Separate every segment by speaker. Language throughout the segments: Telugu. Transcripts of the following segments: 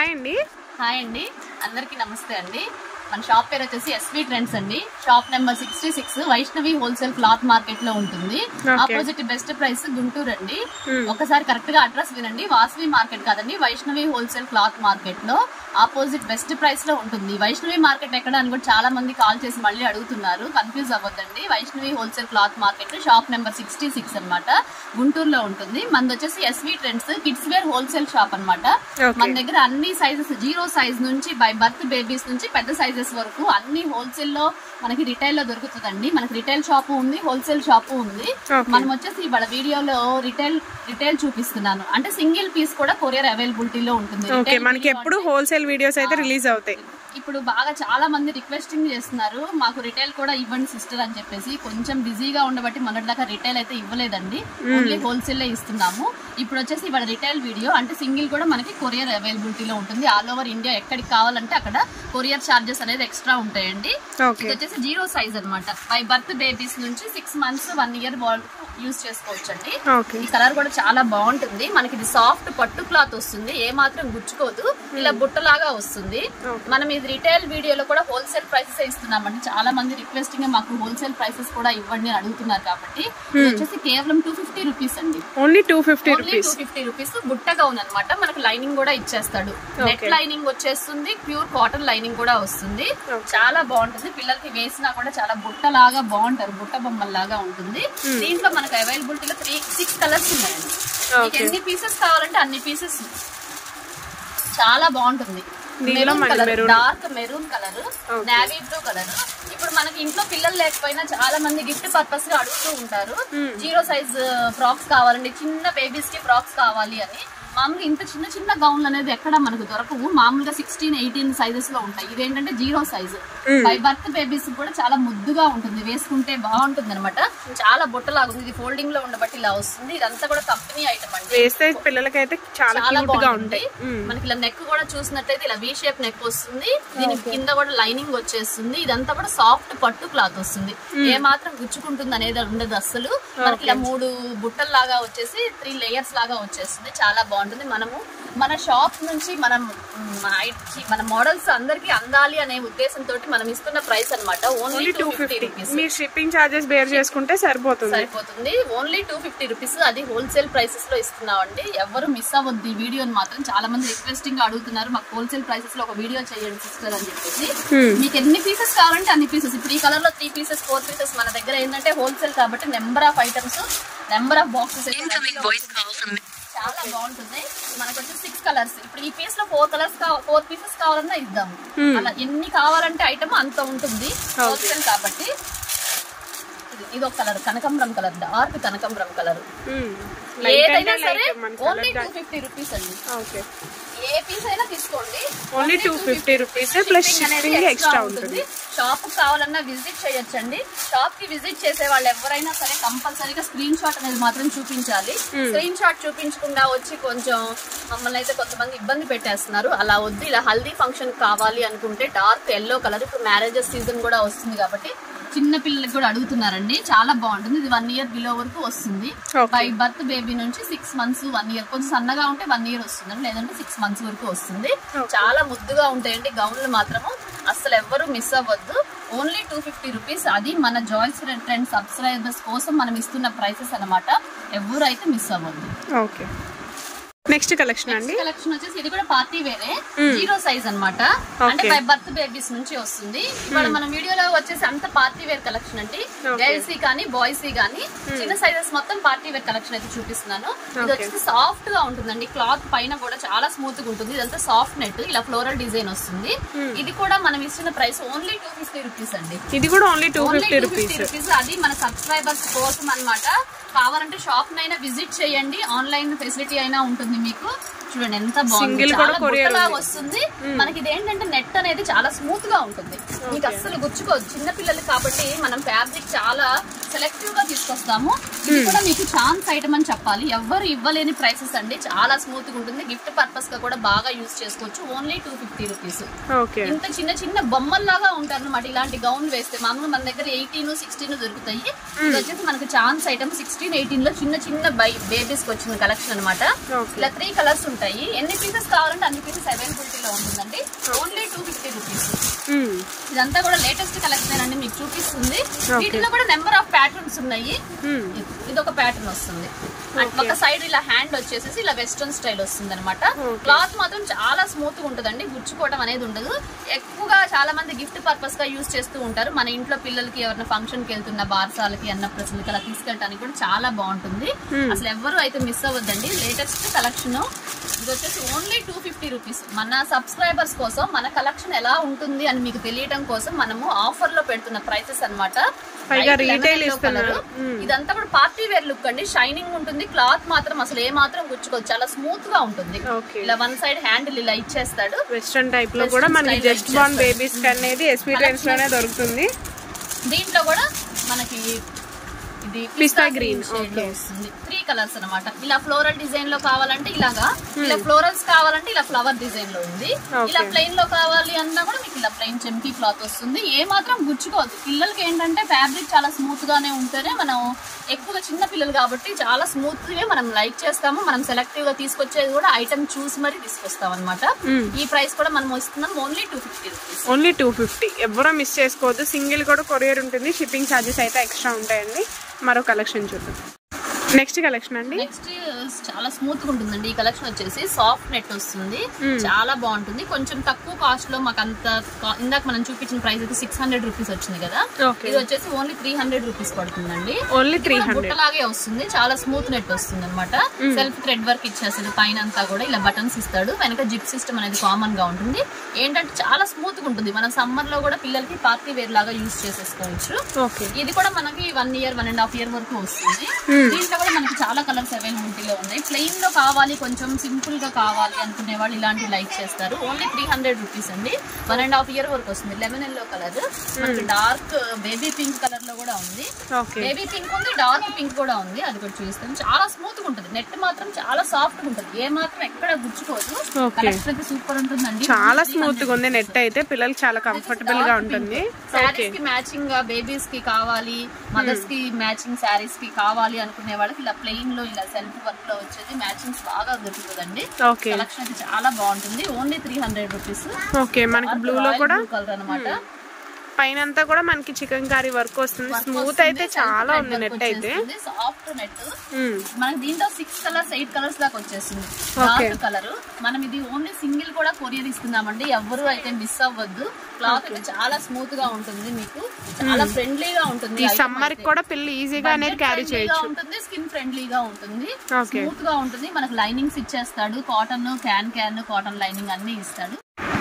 Speaker 1: హాయ్ అండి
Speaker 2: హాయ్ అండి అందరికీ నమస్తే అండి మన షాప్ పేరు వచ్చేసి ఎస్వి ట్రెండ్స్ అండి shop number sixty six Vaishnavi wholesale cloth market లో ఉంటుంది ఆపోజిట్ బెస్ట్ ప్రైస్ గుంటూరు అండి ఒకసారి కరెక్ట్ గా అడ్రస్ వినండి వాసవి మార్కెట్ కాదండి వైష్ణవి హోల్సేల్ క్లాత్ మార్కెట్ లో ఆపోజిట్ బెస్ట్ ప్రైస్ లో ఉంటుంది వైష్ణవి మార్కెట్ ఎక్కడ అని కూడా చాలా మంది కాల్ చేసి మళ్ళీ అడుగుతున్నారు కన్ఫ్యూజ్ అవ్వద్దండి Vaishnavi wholesale cloth market shop number sixty six అనమాట గుంటూరులో ఉంటుంది మనది వచ్చేసి S V trends kids wear wholesale shop అన్నమాట
Speaker 1: Okay.
Speaker 2: మన దగ్గర అన్ని సైజెస్ జీరో సైజ్ నుంచి బై బర్త్ బేబీస్ నుంచి పెద్ద సైజెస్ వరకు అన్ని హోల్సేల్ లో మనకి రిటైల్ లో దొరుకుతుందండి మనకి రిటైల్ షాప్ ఉంది హోల్సేల్ షాప్ ఉంది
Speaker 1: Okay.
Speaker 2: మనం వచ్చేసి ఇవాళ వీడియోలో రిటైల్ రిటైల్ చూపిస్తున్నాను అంటే సింగిల్ పీస్ కూడా కొరియర్ అవైలబిలిటీలో ఉంటుంది
Speaker 1: ఓకే
Speaker 2: Retail
Speaker 1: మనకి
Speaker 2: video
Speaker 1: ఎప్పుడు హోల్సేల్ వీడియోస్ అయితే రిలీజ్ అవుతాయి
Speaker 2: ఇప్పుడు బాగా చాలా మంది రిక్వెస్టింగ్ చేస్తున్నారు మాకు రిటైల్ కూడా ఇవ్వండి సిస్టర్ అని చెప్పేసి కొంచెం బిజీగా ఉండబట్టి మొన్నటిదాకా రిటైల్ అయితే ఇవ్వలేదండి ఓన్లీ హోల్సేల్ ఇస్తున్నాము ఇప్పుడు వచ్చేసి ఇవాళ రిటైల్ వీడియో అంటే సింగిల్ కూడా మనకి కొరియర్ అవైలబిలిటీలో ఉంటుంది ఆల్ ఓవర్ ఇండియా ఎక్కడికి కావాలంటే అక్కడ కొరియర్ చార్జెస్ అనేది ఎక్స్ట్రా ఉంటాయండి
Speaker 1: ఓకే
Speaker 2: ఇది వచ్చేసి జీరో సైజ్ అన్నమాట బై బర్త్ బేబీస్ నుంచి six months one year use చేసుకోవచ్చు అండి
Speaker 1: ఓకే
Speaker 2: ఈ కలర్ కూడా చాలా బాగుంటుంది మనకి ఇది సాఫ్ట్ పట్టు క్లాత్ వస్తుంది ఏ మాత్రం గుచ్చుకోదు ఇలా బుట్టలాగా వస్తుంది మనం ఇది రిటైల్ వీడియోలో కూడా హోల్సేల్ ప్రైసెస్ ఇస్తున్నామండి చాలా మంది రిక్వెస్టింగ్ గా మాకు హోల్సేల్ ప్రైసెస్ కూడా ఇవ్వండి అని అడుగుతున్నారు కాబట్టి ఇది వచ్చేసి కేవలం టూ ఫిఫ్టీ రూపీస్ అండి
Speaker 1: only two fifty
Speaker 2: only
Speaker 1: rupees
Speaker 2: two fifty rupees బుట్టగా ఉందన్నమాట మనకు లైనింగ్ కూడా ఇచ్చేస్తాడు నెట్ లైనింగ్ వచ్చేస్తుంది ప్యూర్ కాటన్ లైనింగ్ కూడా వస్తుంది చాలా బాగుంటుంది పిల్లలకి వేసినా కూడా చాలా బుట్టలాగా బాగుంటారు బుట్ట బొమ్మల్లాగా ఉంటుంది దీంట్లో మనకు అవైలబిలిటీలో త్రీ సిక్స్ కలర్స్ ఉన్నాయండి మీకు ఎన్ని పీసెస్ కావాలంటే అన్ని పీసెస్ చాలా బాగుంటుంది
Speaker 1: దీనిలో
Speaker 2: మెరూన్
Speaker 1: మన
Speaker 2: colour
Speaker 1: maroon.
Speaker 2: Dark maroon colour navy blue colour ఇప్పుడు మనకి ఇంట్లో పిల్లలు లేకపోయినా చాలా మంది గిఫ్ట్ పర్పస్ గా అడుగుతూ ఉంటారు జీరో సైజ్ ఫ్రాక్స్ కావాలండి చిన్న బేబీస్ కి ఫ్రాక్స్ కావాలి అని మామూలుగా ఇంత చిన్న చిన్న గౌన్లు అనేది ఎక్కడ మనకు దొరకవు మామూలుగా సిక్స్టీన్ ఎయిటీన్ సైజెస్ లో ఉంటాయి ఇదేంటంటే zero size by birth babies కూడా చాలా ముద్దుగా ఉంటుంది వేసుకుంటే బాగుంటుంది అనమాట చాలా బుట్టలాగుంది ఇది ఫోల్డింగ్ లో ఉండబట్టి ఇలా వస్తుంది ఇదంతా కూడా కంపెనీ ఐటమ్ అండి
Speaker 1: వేస్తే పిల్లలకైతే చాలా
Speaker 2: చాలా
Speaker 1: క్యూట్ గా
Speaker 2: బాగుంటుంది
Speaker 1: ఉంటాయి
Speaker 2: మనకి ఇలా నెక్ కూడా చూసినట్టయితే ఇలా వి షేప్ నెక్ వస్తుంది దీని కింద కూడా లైనింగ్ వచ్చేస్తుంది ఇదంతా కూడా సాఫ్ట్ పట్టు క్లాత్ వస్తుంది ఏ మాత్రం గుచ్చుకుంటుంది అనేది ఉండదు అస్సలు మనకి ఇలా మూడు బుట్టల్ లాగా వచ్చేసి త్రీ లేయర్స్ లాగా వచ్చేస్తుంది చాలా బాగుంటుంది మనము మన షాప్ నుంచి మనం మ్, ఐ- మన మోడల్స్ అందరికి అందాలి అనే ఉద్దేశంతో మనం ఇస్తున్న ప్రైస్ అనమాట only
Speaker 1: only
Speaker 2: two
Speaker 1: two
Speaker 2: fifty
Speaker 1: fifty
Speaker 2: rupees
Speaker 1: మీరు షిప్పింగ్ చార్జెస్ బేర్ చేసుకుంటే సరిపోతుంది
Speaker 2: సరిపోతుంది ఓన్లీ టూ ఫిఫ్టీ రూపీస్ అది హోల్సేల్ ప్రైసెస్ లో ఇస్తున్నామండి ఎవరు మిస్ అవ్వద్దు ఈ వీడియోని మాత్రం చాలా మంది రిక్వెస్టింగ్ గా అడుగుతున్నారు మాకు హోల్సేల్ ప్రైసెస్ లో ఒక వీడియో చేయండి సిస్టర్ అని చెప్పేసి మీకు ఎన్ని పీసెస్ కావాలంటే అన్ని పీసెస్ ఇప్పుడు ఈ కలర్ లో త్రీ పీసెస్ ఫోర్ పీసెస్ మన దగ్గర ఏంటంటే హోల్సేల్ కాబట్టి number of items number of boxes చాలా బాగుంటుంది మనకు వచ్చి సిక్స్ కలర్స్ ఇప్పుడు ఈ పీస్ లో ఫోర్ కలర్స్ ఫోర్ పీసెస్ కావాలన్నా ఇద్దాము అలా ఎన్ని కావాలంటే ఐటమ్ అంత ఉంటుంది హోల్సేల్ కాబట్టి ఇది- ఇది ఒక కలర్ కనకంబరం కలర్ డార్క్ కనకంబరం కలర్ ఏదైనా సరే ఓన్లీ టూ ఫిఫ్టీ రూపీస్ అండి
Speaker 1: ఓకే
Speaker 2: ఏ పీస్ అయినా తీసుకోండి
Speaker 1: only two fifty rupees plus shipping extra ఉంటుంది
Speaker 2: షాప్ కావాలన్నా విజిట్ చేయొచ్చండి షాప్ కి విజిట్ చేసే వాళ్ళు ఎవరైనా సరే కంపల్సరీగా స్క్రీన్ షాట్ అనేది మాత్రం చూపించాలి స్క్రీన్ షాట్ చూపించకుండా వచ్చి కొంచెం మమ్మల్ని అయితే కొంతమంది ఇబ్బంది పెట్టేస్తున్నారు అలా వద్దు ఇలా హల్దీ ఫంక్షన్ కావాలి అనుకుంటే డార్క్ ఎల్లో కలర్ ఇప్పుడు మ్యారేజెస్ సీజన్ కూడా వస్తుంది కాబట్టి చిన్న పిల్లలకి కూడా అడుగుతున్నారండి చాలా బాగుంటుంది ఇది వన్ ఇయర్ బిలో వరకు వస్తుంది
Speaker 1: Okay.
Speaker 2: బై బర్త్ బేబీ నుంచి సిక్స్ మంత్స్ వన్ ఇయర్ కొంచెం సన్నగా ఉంటే వన్ ఇయర్ వస్తుంది లేదంటే సిక్స్ మంత్స్ వరకు వస్తుంది చాలా ముద్దుగా ఉంటాయండి గౌన్లు మాత్రము అస్సలు ఎవ్వరు మిస్ అవ్వద్దు ఓన్లీ టూ ఫిఫ్టీ రూపీస్ అది మన జాయిస్ ట్రెండ్ సబ్స్క్రైబర్స్ కోసం మనం ఇస్తున్న ప్రైసెస్ అన్నమాట ఎవరు అయితే మిస్ అవ్వద్దు
Speaker 1: ఓకే నెక్స్ట్ కలెక్షన్ అండి
Speaker 2: కలెక్షన్ వచ్చేసి ఇది కూడా పార్టీ వేరే జీరో సైజ్ అన్నమాట అంటే బై బర్త్ బేబీస్ నుంచి వస్తుంది ఇవాళ మన వీడియోలో వచ్చేసి అంత పార్టీ వేర్ కలెక్షన్ అండి గర్ల్స్ కానీ బాయ్స్ కానీ చిన్న సైజెస్ మొత్తం పార్టీ వేర్ కలెక్షన్ అయితే చూపిస్తున్నాను ఇది వచ్చేసి సాఫ్ట్ గా ఉంటుందండి క్లాత్ పైన కూడా చాలా స్మూత్ గా ఉంటుంది ఇదంతా సాఫ్ట్ నెట్ ఇలా ఫ్లోరల్ డిజైన్ వస్తుంది ఇది కూడా మనం ఇస్తున్న price only two fifty rupees అండి
Speaker 1: ఇది కూడా only two
Speaker 2: only
Speaker 1: fifty
Speaker 2: two
Speaker 1: rupees
Speaker 2: fifty rupees అది మన సబ్స్క్రైబర్స్ కోసం అన్నమాట కావాలంటే షాప్ నైనా విజిట్ చేయండి ఆన్లైన్ ఫెసిలిటీ అయినా ఉంటుంది మీకు చూడండి ఎంత బాగుంది
Speaker 1: Single కూడా
Speaker 2: చాలా
Speaker 1: courier
Speaker 2: బుట్టలా
Speaker 1: ఉంది.
Speaker 2: వస్తుంది మనకి ఇది ఏంటంటే నెట్ అనేది చాలా స్మూత్ గా ఉంటుంది మీకు అస్సలు గుచ్చుకోదు చిన్న పిల్లలు కాబట్టి మనం ఫ్యాబ్రిక్ చాలా సెలెక్టివ్ గా తీసుకొస్తాము ఇది కూడా మీకు ఛాన్స్ ఐటమ్ అని చెప్పాలి ఎవ్వరు ఇవ్వలేని ప్రైసెస్ అండి చాలా స్మూత్ గా ఉంటుంది గిఫ్ట్ పర్పస్ గా కూడా బాగా యూస్ చేసుకోవచ్చు only two fifty rupees
Speaker 1: okay
Speaker 2: ఇంత చిన్న చిన్న బొమ్మల్లాగా ఉంటారు అనమాట ఇలాంటి గౌన్ వేస్తే మామూలుగా మన దగ్గర ఎయిటీన్ సిక్స్టీన్ దొరుకుతాయి ఇది వచ్చేసి మనకు ఛాన్స్ ఐటమ్ సిక్స్టీన్ ఎయిటీన్ లో చిన్న చిన్న బై బేబీస్ కి వచ్చిన కలెక్షన్ అనమాట
Speaker 1: Okay.
Speaker 2: ఇలా త్రీ కలర్స్ ఉంటాయి ఉంటాయి ఎన్ని పీసెస్ కావాలంటే అన్ని పీసెస్ అవైలబిలిటీలో ఉంటుందండి only two fifty rupees
Speaker 1: hmm.
Speaker 2: ఇదంతా కూడా లేటెస్ట్ కలెక్షన్ అండి మీకు చూపిస్తుంది వీటిలో కూడా నెంబర్ ఆఫ్ ప్యాటర్న్స్ ఉన్నాయి
Speaker 1: మ్మ్.
Speaker 2: ఇది ఒక ప్యాటర్న్ వస్తుంది అండ్ ఒక సైడ్ ఇలా హ్యాండ్ వచ్చేసేసి ఇలా వెస్ట్రన్ స్టైల్ వస్తుంది అనమాట
Speaker 1: Okay.
Speaker 2: క్లాత్ మాత్రం చాలా స్మూత్ గా ఉంటుందండి గుచ్చుకోవడం అనేది ఉండదు ఎక్కువగా చాలా మంది గిఫ్ట్ పర్పస్ గా యూస్ చేస్తూ ఉంటారు మన ఇంట్లో పిల్లలకి ఎవరైనా ఫంక్షన్ కి వెళ్తున్న బార్సాలకి అన్నప్రసలకి అలా తీసుకెళ్ళడానికి కూడా చాలా బాగుంటుంది అసలు ఎవరు అయితే మిస్ అవ్వద్దండి లేటెస్ట్ కలెక్షన్ ఇది వచ్చేసి ఓన్లీ టూ ఫిఫ్టీ రూపీస్ మన సబ్స్క్రైబర్స్ కోసం మన కలెక్షన్ ఎలా ఉంటుంది అని మీకు తెలియడం కోసం మనము ఆఫర్ లో పెడుతున్న ప్రైసెస్ అన్నమాట
Speaker 1: పైగా
Speaker 2: Light lemon
Speaker 1: retail
Speaker 2: yellow
Speaker 1: ఇస్తున్నారు.
Speaker 2: colour. ఇదంతా కూడా పార్టీ వేర్ లుక్ అండి షైనింగ్ ఉంటుంది క్లాత్ మాత్రం అసలు ఏ మాత్రం గుచ్చుకోదు చాలా స్మూత్ గా ఉంటుంది
Speaker 1: ఓకే
Speaker 2: ఇలా వన్ సైడ్ హ్యాండిల్ ఇలా ఇచ్చేస్తాడు
Speaker 1: వెస్ట్రన్ టైప్ లో కూడా
Speaker 2: Western
Speaker 1: మనకి
Speaker 2: style
Speaker 1: జస్ట్ బార్న్ బేబీస్ కి అనేది ఎస్పీ ట్రెండ్స్ లోనే దొరుకుతుంది
Speaker 2: దీంట్లో కూడా మనకి ఇది
Speaker 1: Pista green,
Speaker 2: షేడ్ లో
Speaker 1: okay.
Speaker 2: వస్తుంది త్రీ కలర్స్ అన్నమాట ఇలా ఫ్లోరల్ డిజైన్ లో కావాలంటే ఇలాగా ఇలా ఫ్లోరల్స్ కావాలంటే ఇలా ఫ్లవర్ డిజైన్ లో ఉంది
Speaker 1: Okay.
Speaker 2: ఇలా ప్లెయిన్ లో కావాలి అన్నా కూడా మీకు ఇలా ప్లెయిన్ చెంకీ క్లాత్ వస్తుంది ఏ మాత్రం గుచ్చుకోవద్దు పిల్లలకి ఏంటంటే ఫ్యాబ్రిక్ చాలా స్మూత్ గానే ఉంటేనే మనం ఎక్కువగా చిన్న పిల్లలు కాబట్టి చాలా స్మూత్ గా మనం లైక్ చేస్తాము మనం సెలెక్టివ్ గా తీసుకొచ్చేది కూడా ఐటమ్ చూసి మరి తీసుకొస్తాం అనమాట ఈ ప్రైస్ కూడా మనం ఇస్తున్నాం only two fifty rupees
Speaker 1: only two fifty ఎవరో మిస్ చేసుకోవద్దు సింగిల్ కూడా కొరియర్ ఉంటుంది షిప్పింగ్ ఛార్జెస్ అయితే ఎక్స్ట్రా ఉంటాయండి మరో కలెక్షన్ చూద్దాం నెక్స్ట్ కలెక్షన్ అండి
Speaker 2: నెక్స్ట్ చాలా స్మూత్ గా ఉంటుందండి ఈ కలెక్షన్ వచ్చేసి సాఫ్ట్ నెట్ వస్తుంది చాలా బాగుంటుంది కొంచెం తక్కువ కాస్ట్ లో మాకు అంత కా- ఇందాక మనం చూపించిన ప్రైస్ అయితే సిక్స్ హండ్రెడ్ రూపీస్ వచ్చింది కదా
Speaker 1: ఓకే
Speaker 2: ఇది వచ్చేసి ఓన్లీ త్రీ హండ్రెడ్ రూపీస్ పడుతుందండి
Speaker 1: ఓన్లీ త్రీ హండ్రెడ్
Speaker 2: బుట్టలాగే వస్తుంది చాలా స్మూత్ నెట్ వస్తుంది అనమాట సెల్ఫ్ థ్రెడ్ వర్క్ ఇచ్చేస్తుంది పైన అంతా కూడా ఇలా బటన్స్ ఇస్తాడు వెనక జిప్ సిస్టమ్ అనేది కామన్ గా ఉంటుంది ఏంటంటే చాలా స్మూత్ గా ఉంటుంది మనం సమ్మర్ లో కూడా పిల్లలకి పార్టీ వేర్ లాగా యూస్ చేసేసుకోవచ్చు
Speaker 1: ఓకే
Speaker 2: ఇది కూడా మనకి one year one and half year వరకు వస్తుంది దీంట్లో కూడా మనకి చాలా కలర్స్ అవైలబిలిటీలో ఉన్నాయి ప్లెయిన్ లో కావాలి కొంచెం సింపుల్ గా కావాలి అనుకునే వాళ్ళు ఇలాంటి లైక్ చేస్తారు ఓన్లీ త్రీ హండ్రెడ్ రూపీస్ అండి వన్ అండ్ హాఫ్ ఇయర్ వరకు వస్తుంది లెమన్ ఎల్లో కలర్ మనకి డార్క్ బేబీ పింక్ కలర్ లో కూడా ఉంది
Speaker 1: ఓకే
Speaker 2: బేబీ పింక్ ఉంది డార్క్ పింక్ కూడా ఉంది అది కూడా చూస్తాను చాలా స్మూత్ గా ఉంటుంది నెట్ మాత్రం చాలా సాఫ్ట్ గా ఉంటుంది ఏ మాత్రం ఎక్కడ గుచ్చుకోదు
Speaker 1: Okay.
Speaker 2: కలెక్షన్ అయితే సూపర్ ఉంటుందండి
Speaker 1: చాలా స్మూత్ గా ఉంది నెట్ అయితే పిల్లలకి చాలా కంఫర్టబుల్ గా ఉంటుంది ఓకే
Speaker 2: శారీస్ కి మ్యాచింగ్ గా బేబీస్ కి కావాలి మదర్స్ కి మ్యాచింగ్ శారీస్ కి కావాలి అనుకునే వాళ్ళకి ఇలా ప్లెయిన్ లో ఇలా సెల్ఫ్ వర్క్ లో వచ్చేది మ్యాచింగ్స్ బాగా దొరుకుతుందండి
Speaker 1: ఓకే
Speaker 2: కలెక్షన్ అయితే చాలా బాగుంటుంది only three hundred rupees
Speaker 1: okay మనకి బ్లూ లో కూడా
Speaker 2: కలర్ అనమాట
Speaker 1: పైన అంతా కూడా మనకి చికెన్ కర్రీ వర్క్ వస్తుంది స్మూత్ అయితే చాలా ఉంది నెట్ అయితే
Speaker 2: సాఫ్ట్ నెట్
Speaker 1: మ్మ్.
Speaker 2: మనకి దీంట్లో సిక్స్ కలర్స్ ఎయిట్ కలర్స్ దాకా వచ్చేసింది
Speaker 1: Okay.
Speaker 2: డార్క్ కలర్ మనం ఇది ఓన్లీ సింగిల్ కూడా కొరియర్ ఇస్తున్నామండి ఎవరు అయితే మిస్ అవ్వద్దు క్లాత్ అయితే చాలా స్మూత్ గా ఉంటుంది మీకు చాలా ఫ్రెండ్లీగా ఉంటుంది
Speaker 1: ఈ
Speaker 2: item
Speaker 1: సమ్మర్
Speaker 2: అయితే.
Speaker 1: కూడా పిల్లలు ఈజీగా అనేది
Speaker 2: Budget
Speaker 1: క్యారీ
Speaker 2: friendly గా
Speaker 1: చేయొచ్చు
Speaker 2: ఉంటుంది స్కిన్ ఫ్రెండ్లీగా ఉంటుంది
Speaker 1: Okay.
Speaker 2: స్మూత్ గా ఉంటుంది మనకు లైనింగ్స్ ఇచ్చేస్తాడు cotton can can cotton lining అన్ని ఇస్తాడు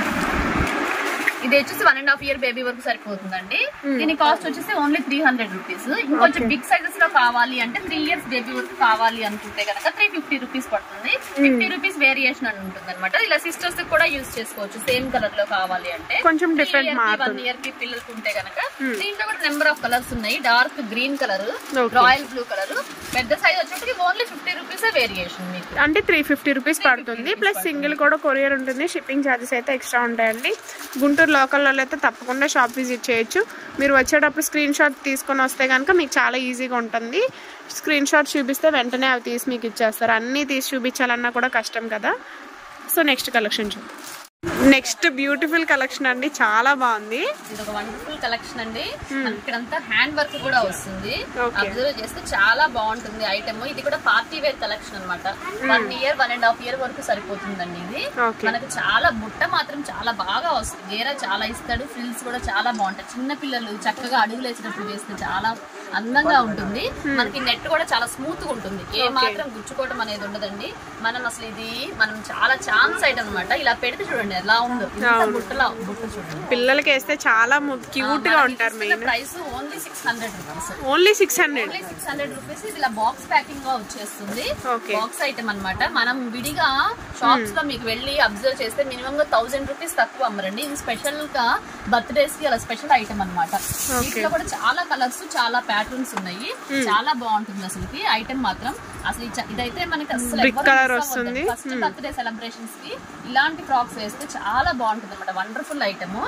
Speaker 2: ఇది వచ్చేసి one and half year baby వరకు సరిపోతుందండి దీని కాస్ట్ వచ్చేసి ఓన్లీ త్రీ హండ్రెడ్ రూపీస్ ఇంకొంచెం బిగ్ సైజెస్ లో కావాలి అంటే త్రీ ఇయర్స్ బేబీ వరకు కావాలి అనుకుంటే కనుక త్రీ ఫిఫ్టీ రూపీస్ పడుతుంది ఫిఫ్టీ రూపీస్ వేరియేషన్ అని ఉంటుంది అనమాట ఇలా సిస్టర్స్ కూడా యూస్ చేసుకోవచ్చు సేమ్ కలర్ లో కావాలి అంటే
Speaker 1: కొంచెం different
Speaker 2: వన్
Speaker 1: మారుతుంది.
Speaker 2: ఇయర్ కి పిల్లలకి ఉంటే కనుక దీంట్లో కూడా నెంబర్ ఆఫ్ కలర్స్ ఉన్నాయి dark green colour
Speaker 1: Okay.
Speaker 2: Royal blue colour పెద్ద సైజ్ వచ్చేటికి ఓన్లీ ఫిఫ్టీ రూపీస్ వేరియేషన్ మీకు
Speaker 1: అంటే త్రీ ఫిఫ్టీ రూపీస్ పడుతుంది ప్లస్ సింగిల్ కూడా కొరియర్ ఉంటుంది షిప్పింగ్ ఛార్జెస్ అయితే ఎక్స్ట్రా ఉంటాయండి గుంటూరు లోకల్లో అయితే తప్పకుండా షాప్ విజిట్ చేయొచ్చు మీరు వచ్చేటప్పుడు స్క్రీన్ షాట్ తీసుకొని వస్తే కనుక మీకు చాలా ఈజీగా ఉంటుంది స్క్రీన్ షాట్ చూపిస్తే వెంటనే అవి తీసి మీకు ఇచ్చేస్తారు అన్నీ తీసి చూపించాలన్నా కూడా కష్టం కదా సో నెక్స్ట్ కలెక్షన్ చూద్దాం నెక్స్ట్ బ్యూటిఫుల్ కలెక్షన్ అండి చాలా బాగుంది
Speaker 2: ఇది ఒక వండర్ఫుల్ కలెక్షన్ అండి మనకి ఇక్కడంతా హ్యాండ్ వర్క్ కూడా వస్తుంది
Speaker 1: Okay.
Speaker 2: అబ్జర్వ్ చేస్తే చాలా బాగుంటుంది ఐటమ్ ఇది కూడా పార్టీ వేర్ కలెక్షన్ అన్నమాట one year one and half year వరకు సరిపోతుందండి ఇది
Speaker 1: Okay.
Speaker 2: మనకు చాలా బుట్ట మాత్రం చాలా బాగా వస్తుంది గేరా చాలా ఇస్తాడు ఫ్రిల్స్ కూడా చాలా బాగుంటాయి చిన్న పిల్లలు చక్కగా అడుగులు వేసినప్పుడు వేస్తే చాలా అందంగా ఉంటుంది మనకి నెట్ కూడా చాలా స్మూత్ గా ఉంటుంది ఏ మాత్రం గుచ్చుకోవడం అనేది ఉండదండి మనం అసలు ఇది మనం చాలా ఛాన్స్ ఐటమ్ అనమాట ఇలా పెడితే చూడండి ఎలా ఉందో ఇంత బుట్టలా బుట్ట చూడండి
Speaker 1: పిల్లలకి వేస్తే చాలా క్యూట్ గా ఉంటారు main
Speaker 2: price only six hundred rupees
Speaker 1: only six hundred
Speaker 2: only six hundred rupees ఇది ఇలా బాక్స్ ప్యాకింగ్ గా వచ్చేస్తుంది
Speaker 1: Okay.
Speaker 2: బాక్స్ ఐటమ్ అన్నమాట మనం విడిగా షాప్స్ లో మీకు వెళ్ళి అబ్జర్వ్ చేస్తే మినిమం గా థౌసండ్ రూపీస్ తక్కువ అమ్మరండి ఇది స్పెషల్ గా బర్త్డేస్ కి అలా స్పెషల్ ఐటమ్ అన్నమాట వీటిలో కూడా చాలా కలర్స్ చాలా ప్యాటర్న్స్ ఉన్నాయి చాలా బాగుంటుంది అసలు ఐటమ్ మాత్రం అసలు ఈ చ- ఇదైతే మనకి అసలు
Speaker 1: Brick colour వస్తుంది.
Speaker 2: ఫస్ట్ బర్త్డే సెలబ్రేషన్స్ కి ఇలాంటి ఫ్రాక్స్ వేస్తే చాలా బాగుంటుంది అనమాట వండర్ఫుల్ ఐటమ్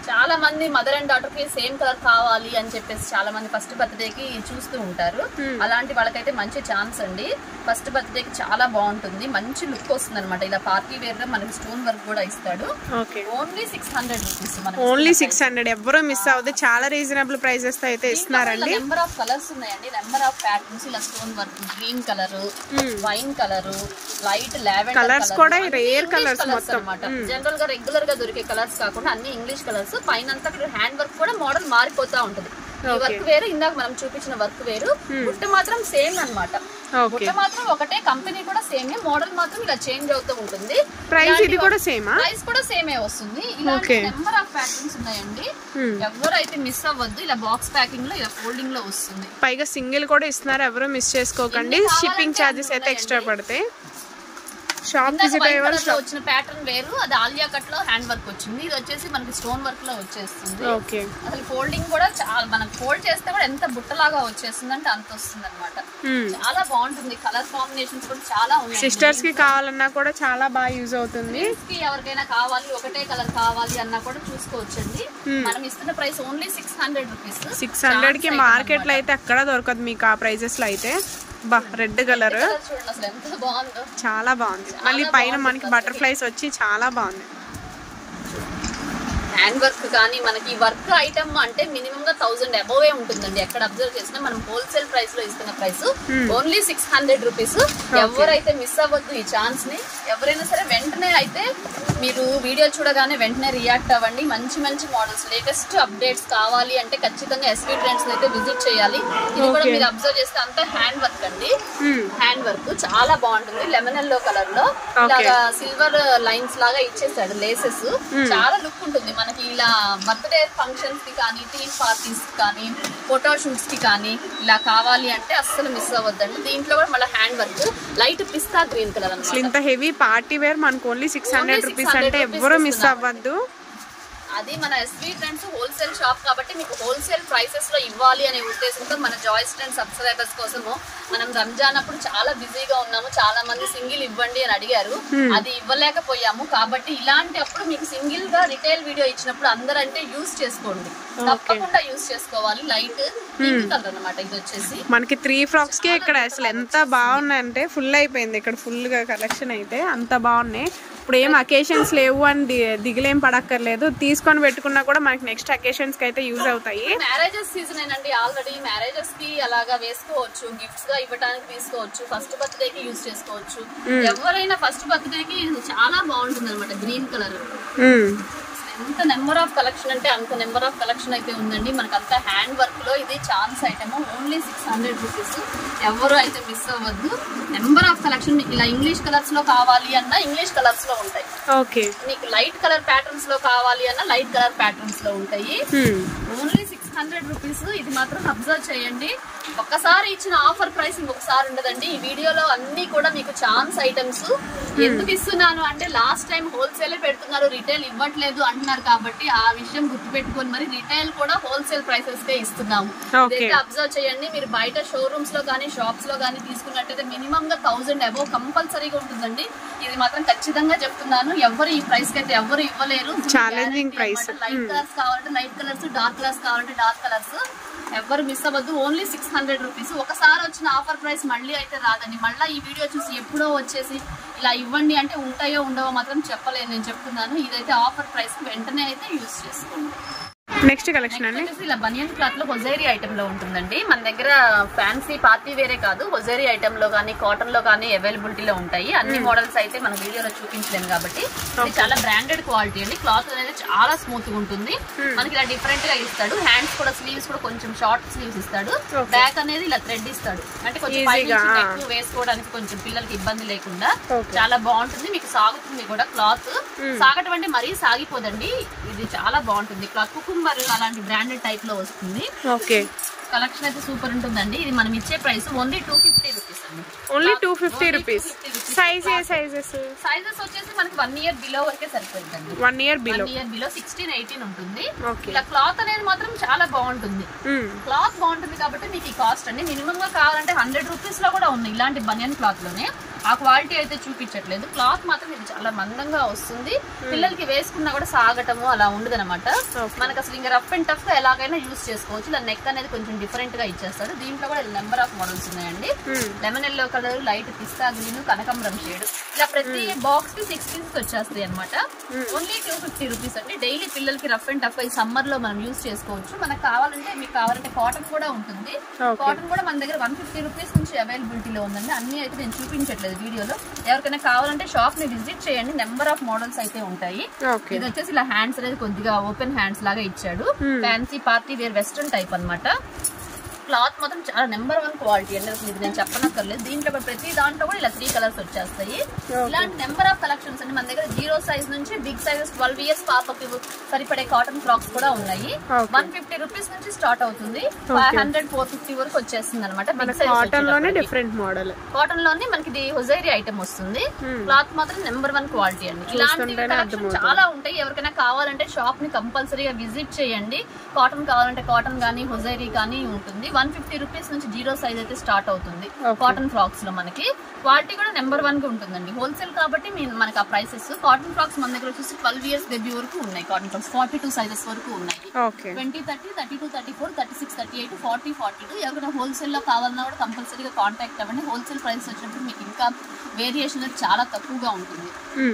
Speaker 2: చాలా మంది మదర్ అండ్ డాటర్ కి సేమ్ కలర్ కావాలి అని చెప్పేసి చాలా మంది ఫస్ట్ బర్త్డే కి చూస్తూ ఉంటారు అలాంటి వాళ్ళకైతే మంచి ఛాన్స్ అండి ఫస్ట్ బర్త్డే కి చాలా బాగుంటుంది మంచి లుక్ వస్తుంది అనమాట ఇలా పార్టీ వేర్ లో మనకి స్టోన్ వర్క్ కూడా ఇస్తాడు
Speaker 1: okay
Speaker 2: only six hundred rupees మనకి
Speaker 1: ఓన్లీ సిక్స్ హండ్రెడ్ ఎవరో మిస్ అవ్వదు చాలా రీజనబుల్ ప్రైజెస్ తో అయితే ఇస్తున్నారండి
Speaker 2: నెంబర్ ఆఫ్ కలర్స్ ఉన్నాయండి నెంబర్ ఆఫ్ ప్యాటర్న్స్ ఇలా stone work green colour wine colour light lavender
Speaker 1: Colours కూడా rare colours మొత్తం.
Speaker 2: అనమాట జనరల్ గా రెగ్యులర్ గా దొరికే కలర్స్ కాకుండా అన్ని ఇంగ్లీష్ కలర్స్ పైన అంతా హ్యాండ్ వర్క్ కూడా మోడల్ మారిపోతా ఉంటది ఈ వర్క్ వేరు ఇందాక మనం చూపించిన వర్క్ వేరు బుట్ట మాత్రం సేమ్ అన్నమాట
Speaker 1: ఓకే
Speaker 2: బుట్ట మాత్రం ఒకటే కంపెనీ కూడా సేమ్ మోడల్ మాత్రం ఇలా చేంజ్ అవుతూ ఉంటుంది
Speaker 1: ప్రైస్ ఇది కూడా సేమా
Speaker 2: ప్రైస్ కూడా సేమే వస్తుంది ఇలాంటి నెంబర్ ఆఫ్ ప్యాటర్న్స్ ఉన్నాయండి ఎవరైతే మిస్ అవ్వద్దు ఇలా బాక్స్ ప్యాకింగ్ లో ఇలా ఫోల్డింగ్ లో వస్తుంది
Speaker 1: పైగా సింగిల్ కూడా ఇస్తున్నారు ఎవరు మిస్ చేసుకోకండి షిప్పింగ్ ఛార్జెస్ అయితే ఎక్స్ట్రా పడతాయి షాప్
Speaker 2: ఇందాక
Speaker 1: విజిట్
Speaker 2: వైట్
Speaker 1: అయ్యే వాళ్ళు
Speaker 2: కలర్ లో వచ్చిన ప్యాటర్న్ వేరు అది ఆలియా కట్ లో హ్యాండ్ వర్క్ వచ్చింది ఇది వచ్చేసి మనకి స్టోన్ వర్క్ లో వచ్చేస్తుంది
Speaker 1: ఓకే
Speaker 2: అసలు ఫోల్డింగ్ కూడా చాలా మనం ఫోల్డ్ చేస్తే కూడా ఎంత బుట్టలాగా వచ్చేస్తుంది అంటే అంత వస్తుంది అనమాట చాలా బాగుంటుంది కలర్ కాంబినేషన్స్ కూడా చాలా ఉన్నాయి
Speaker 1: సిస్టర్స్ కి కావాలన్నా కూడా చాలా బాగా యూజ్ అవుతుంది
Speaker 2: కి ఎవరికైనా కావాలి ఒకటే కలర్ కావాలి అన్నా కూడా చూసుకోవచ్చండి మనం ఇస్తున్న price only six hundred rupees
Speaker 1: six hundred కి మార్కెట్ లో అయితే ఎక్కడ దొరకదు మీకు ఆ ప్రైజెస్ లో అయితే బా రెడ్ కలర్
Speaker 2: చూడండి అసలు ఎంత బాగుందో
Speaker 1: చాలా బాగుంది మళ్ళీ పైన మనకి బటర్ఫ్లైస్ వచ్చి చాలా బాగుంది
Speaker 2: హ్యాండ్ వర్క్ కానీ మనకి వర్క్ ఐటమ్ అంటే మినిమం గా థౌసండ్ అబోవే ఉంటుందండి ఎక్కడ అబ్జర్వ్ చేసినా మనం హోల్సేల్ ప్రైస్ లో ఇస్తున్న price only six hundred rupees ఎవరైతే మిస్ అవ్వద్దు ఈ ఛాన్స్ ని ఎవరైనా సరే వెంటనే అయితే మీరు వీడియో చూడగానే వెంటనే రియాక్ట్ అవ్వండి మంచి మంచి మోడల్స్ లేటెస్ట్ అప్డేట్స్ కావాలి అంటే ఖచ్చితంగా ఎస్వి ట్రెండ్స్ అయితే విజిట్ చేయాలి ఇది కూడా మీరు అబ్జర్వ్ చేస్తే అంతా హ్యాండ్ వర్క్ అండి హ్యాండ్ వర్క్ చాలా బాగుంటుంది లెమన్ ఎల్లో కలర్ లో ఇలాగా సిల్వర్ లైన్స్ లాగా ఇచ్చేసాడు లేసెస్ చాలా లుక్ ఉంటుంది మనకి ఇలా బర్త్డే ఫంక్షన్స్ కి కానీ టీమ్ పార్టీస్ కి కానీ ఫోటో షూట్స్ కి కానీ ఇలా కావాలి అంటే అస్సలు మిస్ అవ్వద్దండి దీంట్లో కూడా మళ్ళీ hand work light pista green colour
Speaker 1: అసలు
Speaker 2: అనమాట
Speaker 1: ఇంత హెవీ పార్టీ వేర్ మనకు ఓన్లీ సిక్స్ హండ్రెడ్ రూపీస్
Speaker 2: 600
Speaker 1: అంటే
Speaker 2: rupees
Speaker 1: ఎవ్వరూ మిస్
Speaker 2: ఇస్తున్నాం.
Speaker 1: అవ్వద్దు
Speaker 2: అది మన ఎస్వి ట్రెండ్స్ హోల్సేల్ షాప్ కాబట్టి మీకు హోల్సేల్ ప్రైసెస్ లో ఇవ్వాలి అనే ఉద్దేశంతో మన జాయిస్ ట్రెండ్ సబ్స్క్రైబర్స్ కోసము మనం రంజాన్ అప్పుడు చాలా బిజీగా ఉన్నాము చాలా మంది సింగిల్ ఇవ్వండి అని అడిగారు అది ఇవ్వలేకపోయాము కాబట్టి ఇలాంటి అప్పుడు మీకు సింగిల్ గా రిటైల్ వీడియో ఇచ్చినప్పుడు అందరంటే యూస్ చేసుకోండి తప్పకుండా యూస్ చేసుకోవాలి లైట్ పింక్ కలర్ అన్నమాట ఇది వచ్చేసి
Speaker 1: మనకి త్రీ ఫ్రాక్స్ కి ఇక్కడ అసలు ఎంత బాగున్నాయంటే ఫుల్ అయిపోయింది ఇక్కడ ఫుల్ గా కలెక్షన్ అయితే అంత బాగున్నాయి ఇప్పుడు ఏం అకేషన్స్ లేవు అని ది- దిగులేం పడక్కర్లేదు తీసుకొని పెట్టుకున్నా కూడా మనకి నెక్స్ట్ అకేషన్స్ కి అయితే యూజ్ అవుతాయి
Speaker 2: మ్యారేజెస్ సీజన్ ఏనండి ఆల్రెడీ మ్యారేజెస్ కి అలాగా వేసుకోవచ్చు గిఫ్ట్స్ గా ఇవ్వడానికి తీసుకోవచ్చు ఫస్ట్ బర్త్డే కి యూజ్ చేసుకోవచ్చు ఎవరైనా ఫస్ట్ బర్త్డే కి ఇది చాలా బాగుంటుంది అనమాట గ్రీన్ కలర్
Speaker 1: మ్మ్.
Speaker 2: ఎంత నెంబర్ ఆఫ్ కలెక్షన్ అంటే అంత నెంబర్ ఆఫ్ కలెక్షన్ అయితే ఉందండి మనకు అంత హ్యాండ్ వర్క్ లో ఇది chance item only six hundred rupees ఎవరు అయితే మిస్ అవ్వద్దు నెంబర్ ఆఫ్ కలెక్షన్ మీకు ఇలా ఇంగ్లీష్ కలర్స్ లో కావాలి అన్నా ఇంగ్లీష్ కలర్స్ లో ఉంటాయి
Speaker 1: ఓకే
Speaker 2: మీకు లైట్ కలర్ ప్యాటర్న్స్ లో కావాలి అన్నా లైట్ కలర్ ప్యాటర్న్స్ లో ఉంటాయి
Speaker 1: hmm.
Speaker 2: Only six hundred rupees ఇది మాత్రం అబ్జర్వ్ చేయండి ఒక్కసారి ఇచ్చిన ఆఫర్ ప్రైస్ ఇంకొకసారి ఉండదండి ఈ వీడియోలో అన్ని కూడా మీకు ఛాన్స్ ఐటమ్స్ ఎందుకు ఇస్తున్నాను అంటే లాస్ట్ టైం హోల్సేల్ పెడుతున్నారు రిటైల్ ఇవ్వట్లేదు అంటున్నారు కాబట్టి ఆ విషయం గుర్తుపెట్టుకొని మరి రిటైల్ కూడా హోల్సేల్ ప్రైసెస్ కే ఇస్తున్నాము
Speaker 1: Okay.
Speaker 2: ఇదైతే అబ్జర్వ్ చేయండి మీరు బయట షోరూమ్స్ లో కానీ షాప్స్ లో కానీ తీసుకున్నట్టయితే మినిమం గా థౌసండ్ అబోవ్ కంపల్సరీగా ఉంటుందండి ఇది మాత్రం ఖచ్చితంగా చెప్తున్నాను ఎవరు ఈ ప్రైస్ కి అయితే ఎవరు ఇవ్వలేరు
Speaker 1: Challenging price.
Speaker 2: లైట్ కలర్స్ కావాలంటే లైట్ కలర్స్ డార్క్ కలర్స్ కావాలంటే డార్క్ కలర్స్ ఎవరు మిస్ అవ్వద్దు ఓన్లీ సిక్స్ హండ్రెడ్ రూపీస్ ఒకసారి వచ్చిన ఆఫర్ ప్రైస్ మళ్ళీ అయితే రాదండి మళ్ళీ ఈ వీడియో చూసి ఎప్పుడో వచ్చేసి ఇలా ఇవ్వండి అంటే ఉంటాయో ఉండవో మాత్రం చెప్పలేను నేను చెప్తున్నాను ఇదైతే ఆఫర్ ప్రైస్ వెంటనే అయితే యూస్ చేసుకోండి
Speaker 1: నెక్స్ట్ కలెక్షన్ అండి
Speaker 2: వచ్చేసి ఇలా బనియన్ క్లాత్ లో హొజేరీ ఐటమ్ లో ఉంటుందండి మన దగ్గర ఫ్యాన్సీ పార్టీ వేరే కాదు హొజేరీ ఐటమ్ లో కానీ కాటన్ లో కానీ అవైలబిలిటీలో ఉంటాయి అన్ని మోడల్స్ అయితే మన వీడియోలో చూపించలేము కాబట్టి ఇది చాలా బ్రాండెడ్ క్వాలిటీ అండి క్లాత్ అనేది చాలా స్మూత్ గా ఉంటుంది మనకి ఇలా డిఫరెంట్ గా ఇస్తాడు హ్యాండ్స్ కూడా స్లీవ్స్ కూడా కొంచెం షార్ట్ స్లీవ్స్ ఇస్తాడు బ్యాక్ అనేది ఇలా థ్రెడ్ ఇస్తాడు అంటే కొంచెం
Speaker 1: Easy-గా.
Speaker 2: పైనుంచి neck వేసుకోవడానికి కొంచెం పిల్లలకి ఇబ్బంది లేకుండా
Speaker 1: Okay.
Speaker 2: చాలా బాగుంటుంది మీకు సాగుతుంది కూడా క్లాత్ సాగటం అంటే మరీ సాగిపోదండి ఇది చాలా బాగుంటుంది క్లాత్ కుకుంబర్ అలాంటి బ్రాండెడ్ టైప్ లో వస్తుంది
Speaker 1: ఓకే
Speaker 2: కలెక్షన్ అయితే సూపర్ ఉంటుందండి ఇది మనం ఇచ్చే price only two fifty rupees అండి
Speaker 1: only two fifty rupees size ఏ సైజెస్
Speaker 2: సైజెస్ వచ్చేసి మనకి వన్ ఇయర్ బిలో వరకే సరిపోతుందండి
Speaker 1: one year below
Speaker 2: one year below sixteen eighteen ఉంటుంది
Speaker 1: ఓకే
Speaker 2: ఇలా క్లాత్ అనేది మాత్రం చాలా బాగుంటుంది క్లాత్ బాగుంటుంది కాబట్టి మీకు ఈ కాస్ట్ అండి మినిమం గా కావాలంటే హండ్రెడ్ రూపీస్ లో కూడా ఉన్నాయి ఇలాంటి బనియన్ క్లాత్ లోనే ఆ క్వాలిటీ అయితే చూపించట్లేదు క్లాత్ మాత్రం ఇది చాలా మందంగా వస్తుంది పిల్లలకి వేసుకున్నా కూడా సాగటము అలా ఉండదు అనమాట
Speaker 1: Okay.
Speaker 2: మనకు అసలు ఇంకా రఫ్ అండ్ టఫ్ గా ఎలాగైనా యూస్ చేసుకోవచ్చు ఇలా నెక్ అనేది కొంచెం డిఫరెంట్ గా ఇచ్చేస్తారు దీంట్లో కూడా నెంబర్ ఆఫ్ మోడల్స్ ఉన్నాయండి
Speaker 1: Hmm.
Speaker 2: Lemon yellow colour light pista green కనకంబరం షేడ్ ఇలా ప్రతి బాక్స్ కి సిక్స్ పీసెస్ వచ్చేస్తాయి అనమాట ఓన్లీ టూ ఫిఫ్టీ రూపీస్ అండి డైలీ పిల్లలకి రఫ్ అండ్ టఫ్ ఈ సమ్మర్ లో మనం యూస్ చేసుకోవచ్చు మనకు కావాలంటే మీకు కావాలంటే కాటన్ కూడా ఉంటుంది
Speaker 1: Okay.
Speaker 2: కాటన్ కూడా మన దగ్గర వన్ ఫిఫ్టీ రూపీస్ నుంచి అవైలబిలిటీలో ఉందండి అన్ని అయితే నేను చూపించట్లేదు వీడియోలో ఎవరికైనా కావాలంటే షాప్ ని విజిట్ చేయండి నెంబర్ ఆఫ్ మోడల్స్ అయితే ఉంటాయి
Speaker 1: ఓకే
Speaker 2: ఇది వచ్చేసి ఇలా హ్యాండ్స్ అనేది కొద్దిగా ఓపెన్ హ్యాండ్స్ లాగా ఇచ్చాడు fancy party wear western type అన్నమాట క్లాత్ మాత్రం చాలా నెంబర్ వన్ క్వాలిటీ అండి అసలు ఇది నేను చెప్పనక్కర్లేదు దీంట్లో కూడా ప్రతి దాంట్లో కూడా ఇలా త్రీ కలర్స్ వచ్చేస్తాయి ఇలాంటి నెంబర్ ఆఫ్ కలెక్షన్స్ అండి మన దగ్గర జీరో సైజ్ నుంచి బిగ్ సైజెస్ ట్వెల్వ్ ఇయర్స్ పాపకి సరిపడే కాటన్ ఫ్రాక్స్ కూడా ఉన్నాయి
Speaker 1: Okay.
Speaker 2: వన్ ఫిఫ్టీ రూపీస్ నుంచి స్టార్ట్ అవుతుంది ఫైవ్ హండ్రెడ్ ఫోర్ ఫిఫ్టీ వరకు వచ్చేస్తుంది అనమాట
Speaker 1: మన
Speaker 2: బిగ్ సైజ్
Speaker 1: కాటన్ లోనే డిఫరెంట్ మోడల్
Speaker 2: కాటన్ లోనే మనకి ఇది హుజైరీ ఐటమ్ వస్తుంది క్లాత్ మాత్రం నెంబర్ వన్ క్వాలిటీ అండి ఇలాంటి
Speaker 1: చూస్తుంటేనే
Speaker 2: కలెక్షన్ చాలా ఉంటాయి ఎవరికైనా కావాలంటే షాప్ ని కంపల్సరీగా విజిట్ చేయండి కాటన్ కావాలంటే కాటన్ కానీ హుజైరీ కానీ ఉంటుంది వన్ ఫిఫ్టీ రూపీస్ నుంచి జీరో సైజ్ అయితే స్టార్ట్ అవుతుంది
Speaker 1: Okay.
Speaker 2: కాటన్ ఫ్రాక్స్ లో మనకి క్వాలిటీ కూడా నెంబర్ వన్ గా ఉంటుందండి హోల్సేల్ కాబట్టి మీ- మనకి ఆ ప్రైసెస్ కాటన్ ఫ్రాక్స్ మన దగ్గర వచ్చేసి ట్వెల్వ్ ఇయర్స్ బేబీ వరకు ఉన్నాయి cotton frocks forty two sizes వరకు ఉన్నాయి
Speaker 1: okay
Speaker 2: twenty thirty thirty two thirty four thirty six thirty eight forty forty two ఎవరైనా హోల్సేల్లో కావాలన్నా కూడా కంపల్సరీగా కాంటాక్ట్ అవ్వండి హోల్సేల్ ప్రైస్ వచ్చినప్పుడు మీకు ఇంకా వేరియేషన్ అనేది చాలా తక్కువగా ఉంటుంది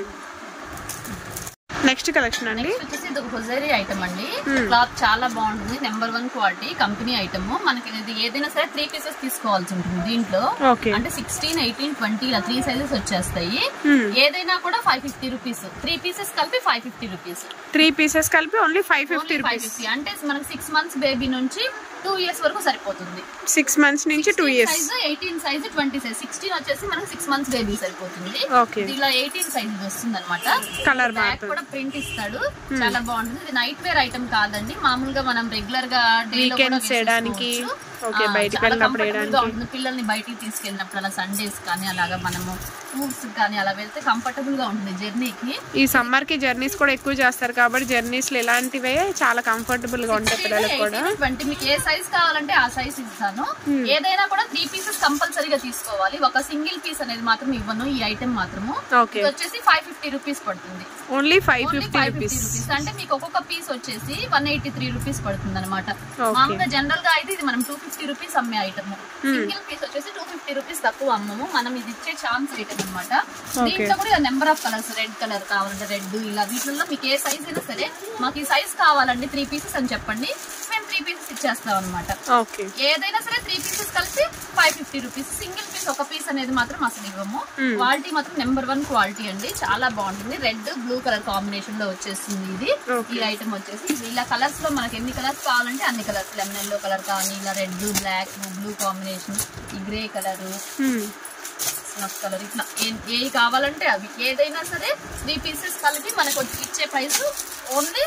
Speaker 1: నెక్స్ట్ కలెక్షన్ అండి
Speaker 2: నెక్స్ట్ వచ్చేసి ఇది ఒక హొజరీ ఐటమ్ అండి క్లాత్ చాలా బాగుంటుంది number one quality company item మనకి ఇది ఏదైనా సరే త్రీ పీసెస్ తీసుకోవాల్సి ఉంటుంది దీంట్లో
Speaker 1: ఓకే
Speaker 2: అంటే సిక్స్టీన్ ఎయిటీన్ ట్వంటీ ఇలా త్రీ సైజెస్ వచ్చేస్తాయి
Speaker 1: Hmm.
Speaker 2: ఏదైనా కూడా five fifty rupees three pieces కలిపి five fifty rupees
Speaker 1: three pieces కలిపి only five fifty
Speaker 2: five
Speaker 1: rupees
Speaker 2: fifty అంటే మనకి సిక్స్ మంత్స్ బేబీ నుంచి టూ ఇయర్స్ వరకు సరిపోతుంది
Speaker 1: సిక్స్ మంత్స్ నుంచి two years
Speaker 2: size eighteen size twenty size sixteen వచ్చేసి మనకి సిక్స్ మంత్స్ బేబీ సరిపోతుంది
Speaker 1: ఓకే
Speaker 2: ఇది ఇలా ఎయిటీన్ సైజ్ వస్తుంది అనమాట
Speaker 1: కలర్
Speaker 2: బ్యాక్
Speaker 1: మారుతుంది
Speaker 2: కూడా ప్రింట్ ఇస్తాడు చాలా బాగుంటుంది ఇది నైట్ వేర్ ఐటమ్ కాదండి మామూలుగా మనం రెగ్యులర్ గా day లో కూడా
Speaker 1: Weekends చేయడానికి,
Speaker 2: వేసేసుకోవచ్చు.
Speaker 1: okay,
Speaker 2: ఆ,
Speaker 1: బయటికి
Speaker 2: చాలా
Speaker 1: వెళ్ళినప్పుడు
Speaker 2: comfortable గా
Speaker 1: వేయడానికి.
Speaker 2: ఉంటుంది పిల్లల్ని బయటికి తీసుకెళ్ళినప్పుడు అలా సండేస్ కానీ అలాగా మనము టూర్స్ కానీ అలా వెళ్తే కంఫర్టబుల్ గా ఉంటుంది జర్నీకి
Speaker 1: ఈ సమ్మర్ కి జర్నీస్ కూడా ఎక్కువ చేస్తారు కాబట్టి జర్నీస్ ఇలాంటివే చాలా కంఫర్టబుల్ గా ఉంటాయి పిల్లలకు కూడా
Speaker 2: ట్వంటీ మీకు ఏ సైజ్ కావాలంటే ఆ సైజ్ ఇస్తాను ఏదైనా కూడా త్రీ పీసెస్ కంపల్సరీగా తీసుకోవాలి ఒక సింగిల్ పీస్ అనేది మాత్రం ఇవ్వను ఈ ఐటమ్ మాత్రము
Speaker 1: ఓకే
Speaker 2: ఇది వచ్చేసి ఫైవ్ ఫిఫ్టీ రూపీస్ పడుతుంది
Speaker 1: only five
Speaker 2: only
Speaker 1: fifty
Speaker 2: five
Speaker 1: rupees
Speaker 2: fifty rupees అంటే మీకు ఒక్కొక్క పీస్ వచ్చేసి వన్ ఎయిటీ త్రీ రూపీస్ పడుతుంది అనమాట
Speaker 1: Okay.
Speaker 2: మామూలుగా జనరల్ గా అయితే ఇది మనం టూ ఫిఫ్టీ రూపీస్ అమ్మే ఐటమ్ సింగిల్ పీస్ వచ్చేసి టూ ఫిఫ్టీ రూపీస్ తక్కువ అమ్మము మనం ఇది ఇచ్చే ఛాన్స్ ఐటమ్ అనమాట దీంట్లో కూడా number of colours red colour కావాలంటే రెడ్ ఇలా వీటిల్లో మీకు ఏ సైజ్ అయినా సరే మాకు ఈ సైజ్ కావాలండి త్రీ పీసెస్ అని చెప్పండి మేము త్రీ పీసెస్ ఇచ్చేస్తాం అనమాట
Speaker 1: ఓకే
Speaker 2: ఏదైనా సరే త్రీ పీసెస్ కలిపి five fifty rupees single piece ఒక పీస్ అనేది మాత్రం అసలు ఇవ్వము క్వాలిటీ మాత్రం నెంబర్ వన్ క్వాలిటీ అండి చాలా బాగుంటుంది రెడ్ బ్లూ కలర్ కాంబినేషన్ లో వచ్చేస్తుంది ఇది
Speaker 1: Okay.
Speaker 2: ఈ ఐటమ్ వచ్చేసి ఇది ఇలా కలర్స్ లో మనకి ఎన్ని కలర్స్ కావాలంటే అన్ని కలర్స్ లెమన్ ఎల్లో కలర్ కానీ ఇలా రెడ్ బ్లాక్ బ్లూ కాంబినేషన్ ఈ గ్రే కలర్ స్నఫ్ కలర్ ఇట్లా ఏ- ఏ కావాలంటే అవి ఏదైనా సరే త్రీ పీసెస్ కలిపి మనకు వచ్చి ఇచ్చే price only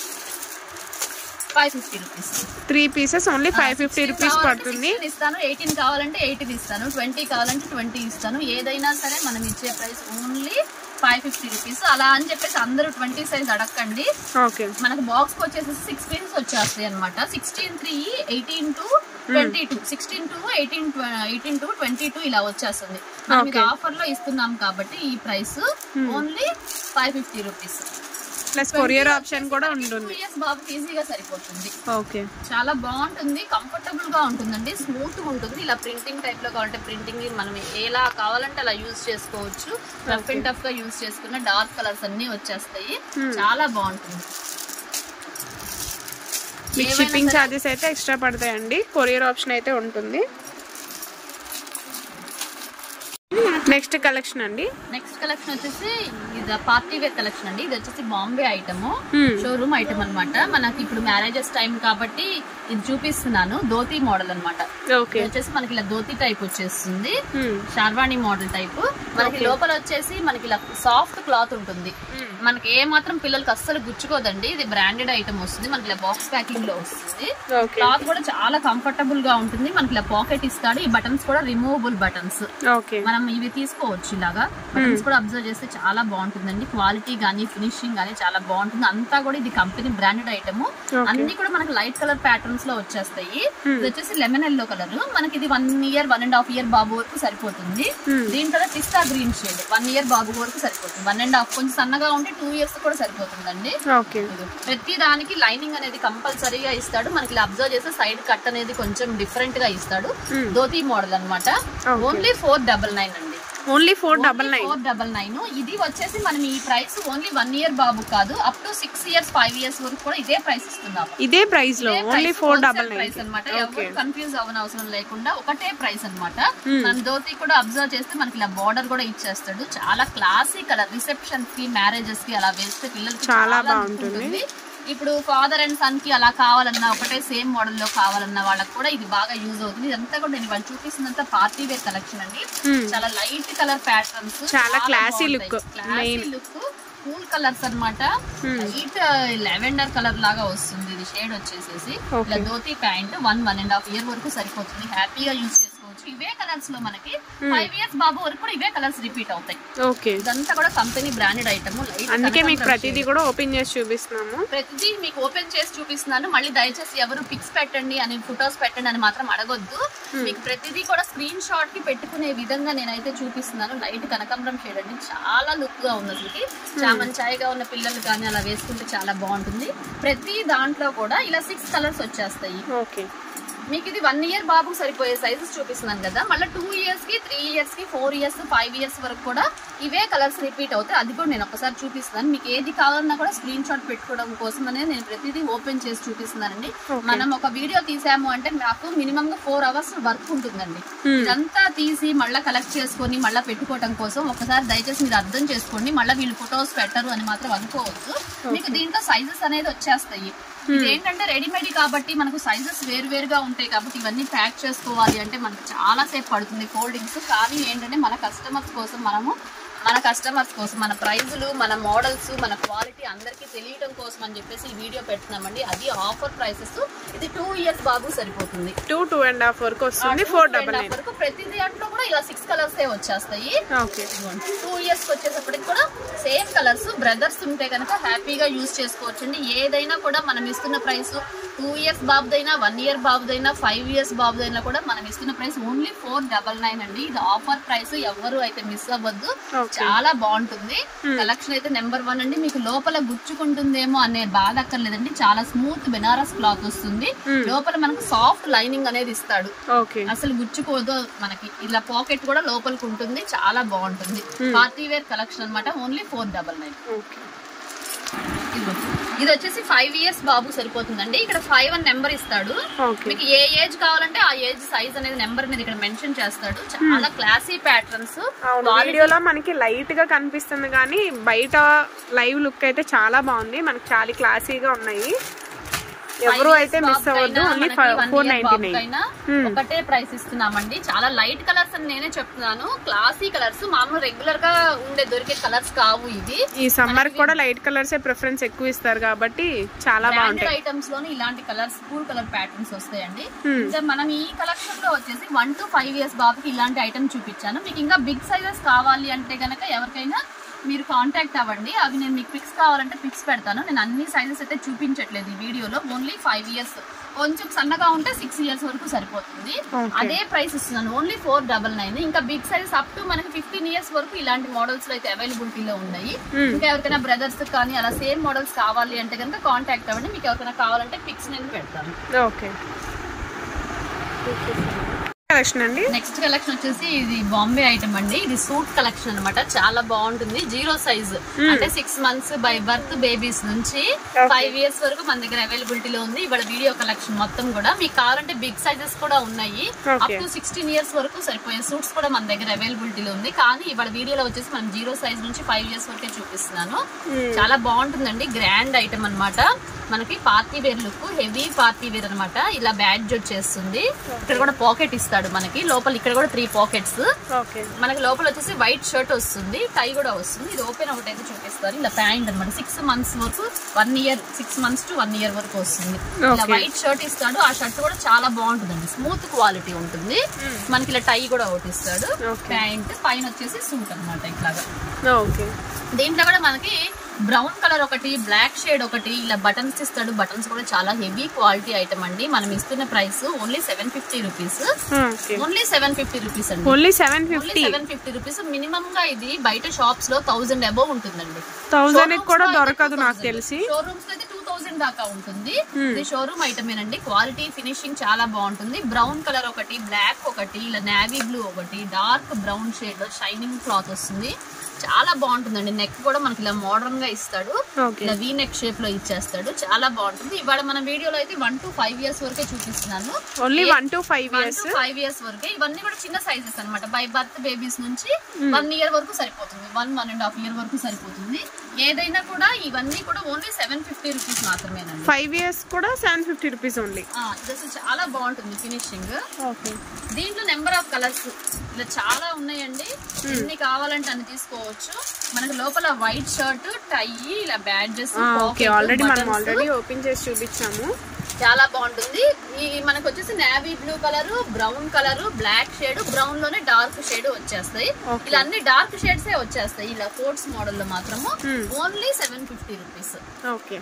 Speaker 2: five fifty rupees
Speaker 1: three pieces only five fifty rupees పడుతుంది
Speaker 2: ఇస్తాను ఎయిటీన్ కావాలంటే ఎయిటీన్ ఇస్తాను ట్వంటీ కావాలంటే ట్వంటీ ఇస్తాను ఏదైనా సరే మనం ఇచ్చే price only five fifty rupees అలా అని చెప్పేసి అందరూ ట్వంటీ సైజ్ అడగండి
Speaker 1: ఓకే
Speaker 2: మనకు బాక్స్ వచ్చేసి సిక్స్ పీసెస్ వచ్చేస్తాయి అనమాట sixteen three eighteen to twenty two sixteen to eighteen eighteen to twenty two ఇలా వచ్చేస్తుంది మనం ఇది
Speaker 1: Okay.
Speaker 2: ఆఫర్ లో ఇస్తున్నాం కాబట్టి ఈ price only five fifty rupees
Speaker 1: plus courier option కూడా
Speaker 2: టూ
Speaker 1: ఉంటుంది
Speaker 2: ఇయర్స్ బాబుకి ఈజీగా సరిపోతుంది
Speaker 1: ఓకే
Speaker 2: చాలా బాగుంటుంది కంఫర్టబుల్ గా ఉంటుందండి స్మూత్ గా ఉంటుంది ఇలా ప్రింటింగ్ టైప్ లో కావాలంటే ప్రింటింగ్ మనం ఎలా కావాలంటే అలా యూజ్ చేసుకోవచ్చు రఫ్ అండ్ టఫ్ గా యూజ్ చేసుకున్న డార్క్ కలర్స్ అన్ని వచ్చేస్తాయి చాలా బాగుంటుంది
Speaker 1: మీకు
Speaker 2: ఏవైనా
Speaker 1: షిప్పింగ్
Speaker 2: సరే-
Speaker 1: ఛార్జెస్ అయితే ఎక్స్ట్రా పడతాయండి కొరియర్ ఆప్షన్ అయితే ఉంటుంది నెక్స్ట్ కలెక్షన్ అండి
Speaker 2: నెక్స్ట్ కలెక్షన్ వచ్చేసి ఇది పార్టీ వేర్ కలెక్షన్ అండి ఇది వచ్చేసి Bombay item
Speaker 1: Hmm.
Speaker 2: Showroom item అన్నమాట మనకి ఇప్పుడు మ్యారేజెస్ టైం కాబట్టి ఇది చూపిస్తున్నాను ధోతి మోడల్ అన్నమాట
Speaker 1: ఓకే
Speaker 2: ఇది వచ్చేసి మనకి ఇలా ధోతి టైప్ వచ్చేస్తుంది
Speaker 1: Hmm.
Speaker 2: షార్వాణి మోడల్ టైప్ మనకి లోపల వచ్చేసి మనకి ఇలా సాఫ్ట్ క్లాత్ ఉంటుంది మనకి ఏ మాత్రం పిల్లలకి అస్సలు గుచ్చుకోదండి ఇది బ్రాండెడ్ ఐటమ్ వస్తుంది మనకి ఇలా బాక్స్ ప్యాకింగ్ లో వస్తుంది
Speaker 1: ఓకే
Speaker 2: క్లాత్ కూడా చాలా కంఫర్టబుల్ గా ఉంటుంది మనకి ఇలా పాకెట్ ఇస్తాడు ఈ బటన్స్ కూడా రిమూవబుల్ బటన్స్
Speaker 1: ఓకే
Speaker 2: మనం ఇవి తీసుకోవచ్చు ఇలాగా బటన్స్ కూడా అబ్జర్వ్ చేస్తే చాలా బాగుంటుందండి క్వాలిటీ గానీ ఫినిషింగ్ గానీ చాలా బాగుంటుంది అంతా కూడా ఇది కంపెనీ బ్రాండెడ్ ఐటమ్ అన్ని కూడా మనకి లైట్ కలర్ ప్యాటర్న్స్ లో వచ్చేస్తాయి ఇది వచ్చేసి లెమన్ ఎల్లో కలర్ మనకి ఇది one year one and half year బాబు వరకు సరిపోతుంది దీని కలర్ పిస్తా గ్రీన్ షేడ్ వన్ ఇయర్ బాబు వరకు సరిపోతుంది వన్ అండ్ హాఫ్ కొంచెం సన్నగా ఉంటే టూ ఇయర్స్ కూడా సరిపోతుందండి
Speaker 1: ఓకే
Speaker 2: ప్రతి దానికి లైనింగ్ అనేది కంపల్సరీగా ఇస్తాడు మనకి ఇలా అబ్జర్వ్ చేస్తే సైడ్ కట్ అనేది కొంచెం డిఫరెంట్ గా ఇస్తాడు ధోతి మోడల్ అన్నమాట
Speaker 1: Okay.
Speaker 2: Only four double nine అండి
Speaker 1: only four double nine
Speaker 2: four double nine ఇది వచ్చేసి మనం ఈ ప్రైస్ ఓన్లీ వన్ ఇయర్ బాబు కాదు up to six years five years వరకు కూడా ఇదే ప్రైస్ ఇస్తున్నాము
Speaker 1: ఇదే ప్రైస్ లో only four double nine
Speaker 2: price అనమాట ఎవరు కన్ఫ్యూజ్ అవ్వని అవసరం లేకుండా ఒకటే ప్రైస్ అన్నమాట మన ధోతి కూడా అబ్జర్వ్ చేస్తే మనకి ఇలా బార్డర్ కూడా ఇచ్చేస్తాడు చాలా క్లాసీ కలర్ రిసెప్షన్ కి మ్యారేజెస్ కి అలా వేస్తే పిల్లలకి
Speaker 1: చాలా
Speaker 2: look
Speaker 1: బాగుంటుంది.
Speaker 2: ఉంటుంది. ఇప్పుడు ఫాదర్ అండ్ సన్ కి అలా కావాలన్నా ఒకటే సేమ్ మోడల్ లో కావాలన్నా వాళ్ళకి కూడా ఇది బాగా యూజ్ అవుతుంది ఇదంతా కూడా నేను వాళ్ళు చూపిస్తున్నంత పార్టీ వేర్ కలెక్షన్ అండి చాలా లైట్ కలర్ ప్యాటర్న్స్
Speaker 1: చాలా classy look.
Speaker 2: Classy look cool colours అన్నమాట లైట్ లెవెండర్ కలర్ లాగా వస్తుంది ఇది షేడ్ వచ్చేసేసి ఇలా dhoti pant one one and half year వరకు సరిపోతుంది హ్యాపీగా యూజ్ చేసుకోవచ్చు ఇవే కలర్స్ లో మనకి ఫైవ్ ఇయర్స్ బాబు వరకు కూడా ఇవే కలర్స్ రిపీట్ అవుతాయి
Speaker 1: ఓకే
Speaker 2: ఇదంతా కూడా కంపెనీ బ్రాండెడ్ ఐటమ్ లైట్
Speaker 1: అందుకే మీకు ప్రతిదీ కూడా ఓపెన్ చేసి చూపిస్తున్నాము
Speaker 2: ప్రతిదీ మీకు ఓపెన్ చేసి చూపిస్తున్నాను మళ్ళీ దయచేసి ఎవరు పిక్స్ పెట్టండి అని ఫొటోస్ పెట్టండి అని మాత్రం అడగొద్దు మీకు ప్రతిదీ కూడా స్క్రీన్ షాట్ కి పెట్టుకునే విధంగా నేనైతే చూపిస్తున్నాను లైట్ కనకాంబరం షేడ్ అండి చాలా లుక్ గా ఉంది అసలుకి చామన్ ఛాయ్గా ఉన్న పిల్లలు కానీ అలా వేసుకుంటే చాలా బాగుంటుంది ప్రతి దాంట్లో కూడా ఇలా సిక్స్ కలర్స్ వచ్చేస్తాయి
Speaker 1: ఓకే
Speaker 2: మీకు ఇది వన్ ఇయర్ బాబు సరిపోయే సైజెస్ చూపిస్తున్నాను కదా మళ్ళీ టూ ఇయర్స్ కి త్రీ ఇయర్స్ కి ఫోర్ ఇయర్స్ ఫైవ్ ఇయర్స్ వరకు కూడా ఇవే కలర్స్ రిపీట్ అవుతాయి అది కూడా నేను ఒకసారి చూపిస్తున్నాను మీకు ఏది కావాలన్నా కూడా స్క్రీన్ షాట్ పెట్టుకోవడం కోసం అనేది నేను ప్రతిదీ ఓపెన్ చేసి చూపిస్తున్నానండి మనం ఒక వీడియో తీసాము అంటే నాకు మినిమం గా ఫోర్ అవర్స్ వర్క్ ఉంటుందండి ఇదంతా తీసి మళ్ళీ కలెక్ట్ చేసుకొని మళ్ళీ పెట్టుకోవడం కోసం ఒకసారి దయచేసి మీరు అర్థం చేసుకోండి మళ్ళీ వీళ్ళు ఫొటోస్ పెట్టరు అని మాత్రం అనుకోవద్దు మీకు దీంట్లో సైజెస్ అనేది వచ్చేస్తాయి ఇది ఏంటంటే రెడీమేడ్ కాబట్టి మనకు సైజెస్ వేరు వేరుగా ఉంటాయి కాబట్టి ఇవన్నీ ప్యాక్ చేసుకోవాలి అంటే మనకు చాలా సేపు పడుతుంది ఫోల్డింగ్స్ కానీ ఏంటంటే మన కస్టమర్స్ కోసం మనము మన కస్టమర్స్ కోసం మన ప్రైజులు మన మోడల్స్ మన క్వాలిటీ అందరికీ తెలియడం కోసం అని చెప్పేసి ఈ వీడియో పెడుతున్నామండి అది ఆఫర్ ప్రైసెస్ ఇది టూ ఇయర్స్ బాబు సరిపోతుంది
Speaker 1: టూ టూ అండ్ హాఫ్ వరకు వస్తుంది ఫోర్ డబల్ నైన్
Speaker 2: వరకు ప్రతి దాంట్లో కూడా ఇలా సిక్స్ కలర్స్ వచ్చేస్తాయి
Speaker 1: ఓకే
Speaker 2: టూ ఇయర్స్ వచ్చేటప్పటికి కూడా సేమ్ కలర్స్ బ్రదర్స్ ఉంటే కనుక హ్యాపీగా యూజ్ చేసుకోవచ్చు అండి ఏదైనా కూడా మనం ఇస్తున్న ప్రైస్ టూ ఇయర్స్ బాబుదైనా వన్ ఇయర్ బాబుదైనా ఫైవ్ ఇయర్స్ బాబుదైనా కూడా మనం ఇస్తున్న price only four double nine అండి ఇది ఆఫర్ ప్రైస్ ఎవరు అయితే మిస్ అవ్వద్దు చాలా బాగుంటుంది కలెక్షన్ అయితే నెంబర్ వన్ అండి మీకు లోపల గుచ్చుకుంటుందేమో అనే బాధ అక్కర్లేదండి చాలా స్మూత్ బెనారస్ క్లాత్ వస్తుంది లోపల మనకు సాఫ్ట్ లైనింగ్ అనేది ఇస్తాడు
Speaker 1: ఓకే
Speaker 2: అసలు గుచ్చుకోదు మనకి ఇలా పాకెట్ కూడా లోపలికి ఉంటుంది చాలా బాగుంటుంది పార్టీ వేర్ కలెక్షన్ అన్నమాట only four double nine
Speaker 1: okay
Speaker 2: ఇది వచ్చేసి ఫైవ్ ఇయర్స్ బాబు సరిపోతుందండి ఇక్కడ ఫైవ్ అని నెంబర్ ఇస్తాడు
Speaker 1: ఓకే
Speaker 2: మీకు ఏ ఏజ్ కావాలంటే ఆ ఏజ్ సైజ్ అనేది నెంబర్ మీద ఇక్కడ మెన్షన్ చేస్తాడు చాలా క్లాసీ ప్యాటర్న్స్
Speaker 1: అవును వీడియోలో మనకి లైట్ గా కనిపిస్తుంది కానీ బయట లైవ్ లుక్ అయితే చాలా బాగుంది మనకి చాలా క్లాసీగా ఉన్నాయి ఎవరు అయితే మిస్ అవ్వద్దు ఓన్లీ ఫోర్ నైన్టీ నైన్
Speaker 2: ఒకటే ప్రైస్ ఇస్తున్నామండి చాలా లైట్ కలర్స్ అని నేనే చెప్తున్నాను క్లాసీ కలర్స్ మామూలు రెగ్యులర్ గా ఉండే దొరికే కలర్స్ కావు ఇవి
Speaker 1: ఈ సమ్మర్ కూడా లైట్ కలర్స్ ప్రిఫరెన్స్ ఎక్కువ ఇస్తారు కాబట్టి చాలా
Speaker 2: బ్రాండెడ్
Speaker 1: బాగుంటాయి
Speaker 2: ఐటమ్స్ లోనే ఇలాంటి కలర్స్ కూల్ కలర్ ప్యాటర్న్స్ వస్తాయండి ఇంకా మనం ఈ కలెక్షన్ లో వచ్చేసి వన్ టు ఫైవ్ ఇయర్స్ బాబుకి ఇలాంటి ఐటమ్ చూపించాను మీకు ఇంకా బిగ్ సైజెస్ కావాలి అంటే గనక ఎవరికైనా మీరు కాంటాక్ట్ అవ్వండి అవి నేను మీకు పిక్స్ కావాలంటే పిక్స్ పెడతాను నేను అన్ని సైజెస్ అయితే చూపించట్లేదు ఈ వీడియోలో ఓన్లీ ఫైవ్ ఇయర్స్ కొంచెం సన్నగా ఉంటే సిక్స్ ఇయర్స్ వరకు సరిపోతుంది
Speaker 1: Okay.
Speaker 2: అదే ప్రైస్ ఇస్తున్నాను ఓన్లీ ఫోర్ డబల్ నైన్ ఇంకా బిగ్ సైజ్ అప్ టు మనకి ఫిఫ్టీన్ ఇయర్స్ వరకు ఇలాంటి మోడల్స్ లో అయితే అవైలబిలిటీలో ఉన్నాయి ఇంకా ఎవరికైనా బ్రదర్స్ కానీ అలా సేమ్ మోడల్స్ కావాలి అంటే కనుక కాంటాక్ట్ అవ్వండి మీకు ఎవరికైనా కావాలంటే పిక్స్ నేను పెడతాను
Speaker 1: ఓకే కలెక్షన్ అండి
Speaker 2: నెక్స్ట్ కలెక్షన్ వచ్చేసి ఇది బాంబే ఐటమ్ అండి ఇది సూట్ కలెక్షన్ అన్నమాట చాలా బాగుంటుంది జీరో సైజ్ అంటే six months by birth babies నుంచి ఫైవ్ ఇయర్స్ వరకు మన దగ్గర అవైలబిలిటీలో ఉంది ఇవాళ వీడియో కలెక్షన్ మొత్తం కూడా మీకు కావాలంటే బిగ్ సైజెస్ కూడా ఉన్నాయి up
Speaker 1: Okay.
Speaker 2: To sixteen years వరకు సరిపోయే సూట్స్ కూడా మన దగ్గర అవైలబిలిటీలో ఉంది కానీ ఇవాళ వీడియోలో వచ్చేసి మనం జీరో సైజ్ నుంచి ఫైవ్ ఇయర్స్ వరకే చూపిస్తున్నాను చాలా బాగుంటుందండి గ్రాండ్ ఐటమ్ అన్నమాట మనకి party wear look heavy party wear అన్నమాట ఇలా బ్యాడ్జ్ వచ్చేస్తుంది ఇక్కడ కూడా పాకెట్ ఇస్తాడు మనకి లోపల ఇక్కడ కూడా త్రీ పాకెట్స్
Speaker 1: ఓకే
Speaker 2: మనకి లోపల వచ్చేసి వైట్ షర్ట్ వస్తుంది టై కూడా వస్తుంది ఇది ఓపెన్ ఒకటి అయితే చూపిస్తారు ఇలా ప్యాంట్ అనమాట సిక్స్ మంత్స్ వరకు one year six months to one year వరకు వస్తుంది ఇలా
Speaker 1: Okay.
Speaker 2: వైట్ షర్ట్ ఇస్తాడు ఆ షర్ట్ కూడా చాలా బాగుంటుందండి స్మూత్ క్వాలిటీ ఉంటుంది మనకి ఇలా టై కూడా ఒకటి ఇస్తాడు
Speaker 1: Okay.
Speaker 2: ప్యాంట్ పైన వచ్చేసి సూట్ అనమాట ఇట్లాగా
Speaker 1: ఓకే
Speaker 2: దీంట్లో కూడా మనకి బ్రౌన్ కలర్ ఒకటి బ్లాక్ షేడ్ ఒకటి ఇలా బటన్స్ ఇస్తాడు బటన్స్ కూడా చాలా హెవీ క్వాలిటీ ఐటమ్ అండి మనం ఇస్తున్న price only seven fifty rupees
Speaker 1: okay
Speaker 2: only seven fifty rupees అండి
Speaker 1: only seven
Speaker 2: only
Speaker 1: fifty
Speaker 2: seven fifty rupees minimum గా ఇది బయట షాప్స్ లో థౌసండ్ అబౌవ్ ఉంటుందండి
Speaker 1: థౌజండ్ కూడా దొరకదు నాకు తెలిసి
Speaker 2: షోరూమ్స్ లో అయితే టూ థౌసండ్ దాకా ఉంటుంది ఇది షోరూమ్ ఐటమ్ ఏనండి క్వాలిటీ ఫినిషింగ్ చాలా బాగుంటుంది బ్రౌన్ కలర్ ఒకటి బ్లాక్ ఒకటి ఇలా నావీ బ్లూ ఒకటి డార్క్ బ్రౌన్ షేడ్ లో షైనింగ్ క్లాత్ వస్తుంది చాలా బాగుంటుందండి నెక్ కూడా మనకి ఇలా మోడర్న్ గా ఇస్తాడు
Speaker 1: ఓకే
Speaker 2: ఇలా వీ నెక్ షేప్ లో ఇచ్చేస్తాడు చాలా బాగుంటుంది ఇవాళ మన వీడియోలో అయితే వన్ టు ఫైవ్ ఇయర్స్ వరకే చూపిస్తున్నాను
Speaker 1: only one to five
Speaker 2: one
Speaker 1: years
Speaker 2: to five years వరకే ఇవన్నీ కూడా చిన్న సైజెస్ అన్నమాట బై బర్త్ బేబీస్ నుంచి వన్ ఇయర్ వరకు సరిపోతుంది one one and half year వరకు సరిపోతుంది ఏదైనా కూడా ఇవన్నీ కూడా ఓన్లీ సెవెన్ ఫిఫ్టీ రూపీస్ మాత్రమేనండి
Speaker 1: ఫైవ్ ఇయర్స్ కూడా సెవెన్ ఫిఫ్టీ రూపీస్ ఓన్లీ
Speaker 2: ఆ, ఇది అసలు చాలా బాగుంటుంది ఫినిషింగ్
Speaker 1: ఓకే
Speaker 2: దీంట్లో నెంబర్ ఆఫ్ కలర్స్ ఇలా చాలా ఉన్నాయండి ఎన్ని కావాలంటే అన్ని తీసుకోవచ్చు మనకి లోపల వైట్ షర్ట్ టై ఇలా బ్యాడ్జెస్
Speaker 1: ఓకే ఆల్రెడీ మనం ఆల్రెడీ ఓపెన్ చేసి చూపించాము
Speaker 2: చాలా బాగుంటుంది ఈ మనకు వచ్చేసి navy blue colour brown colour black shade brown లోనే డార్క్ షేడ్ వచ్చేస్తాయి
Speaker 1: Okay.
Speaker 2: ఇలా అన్ని డార్క్ షేడ్స్ వచ్చేస్తాయి ఇలా కోట్స్ మోడల్ లో మాత్రము
Speaker 1: Hmm.
Speaker 2: Only seven fifty rupees
Speaker 1: okay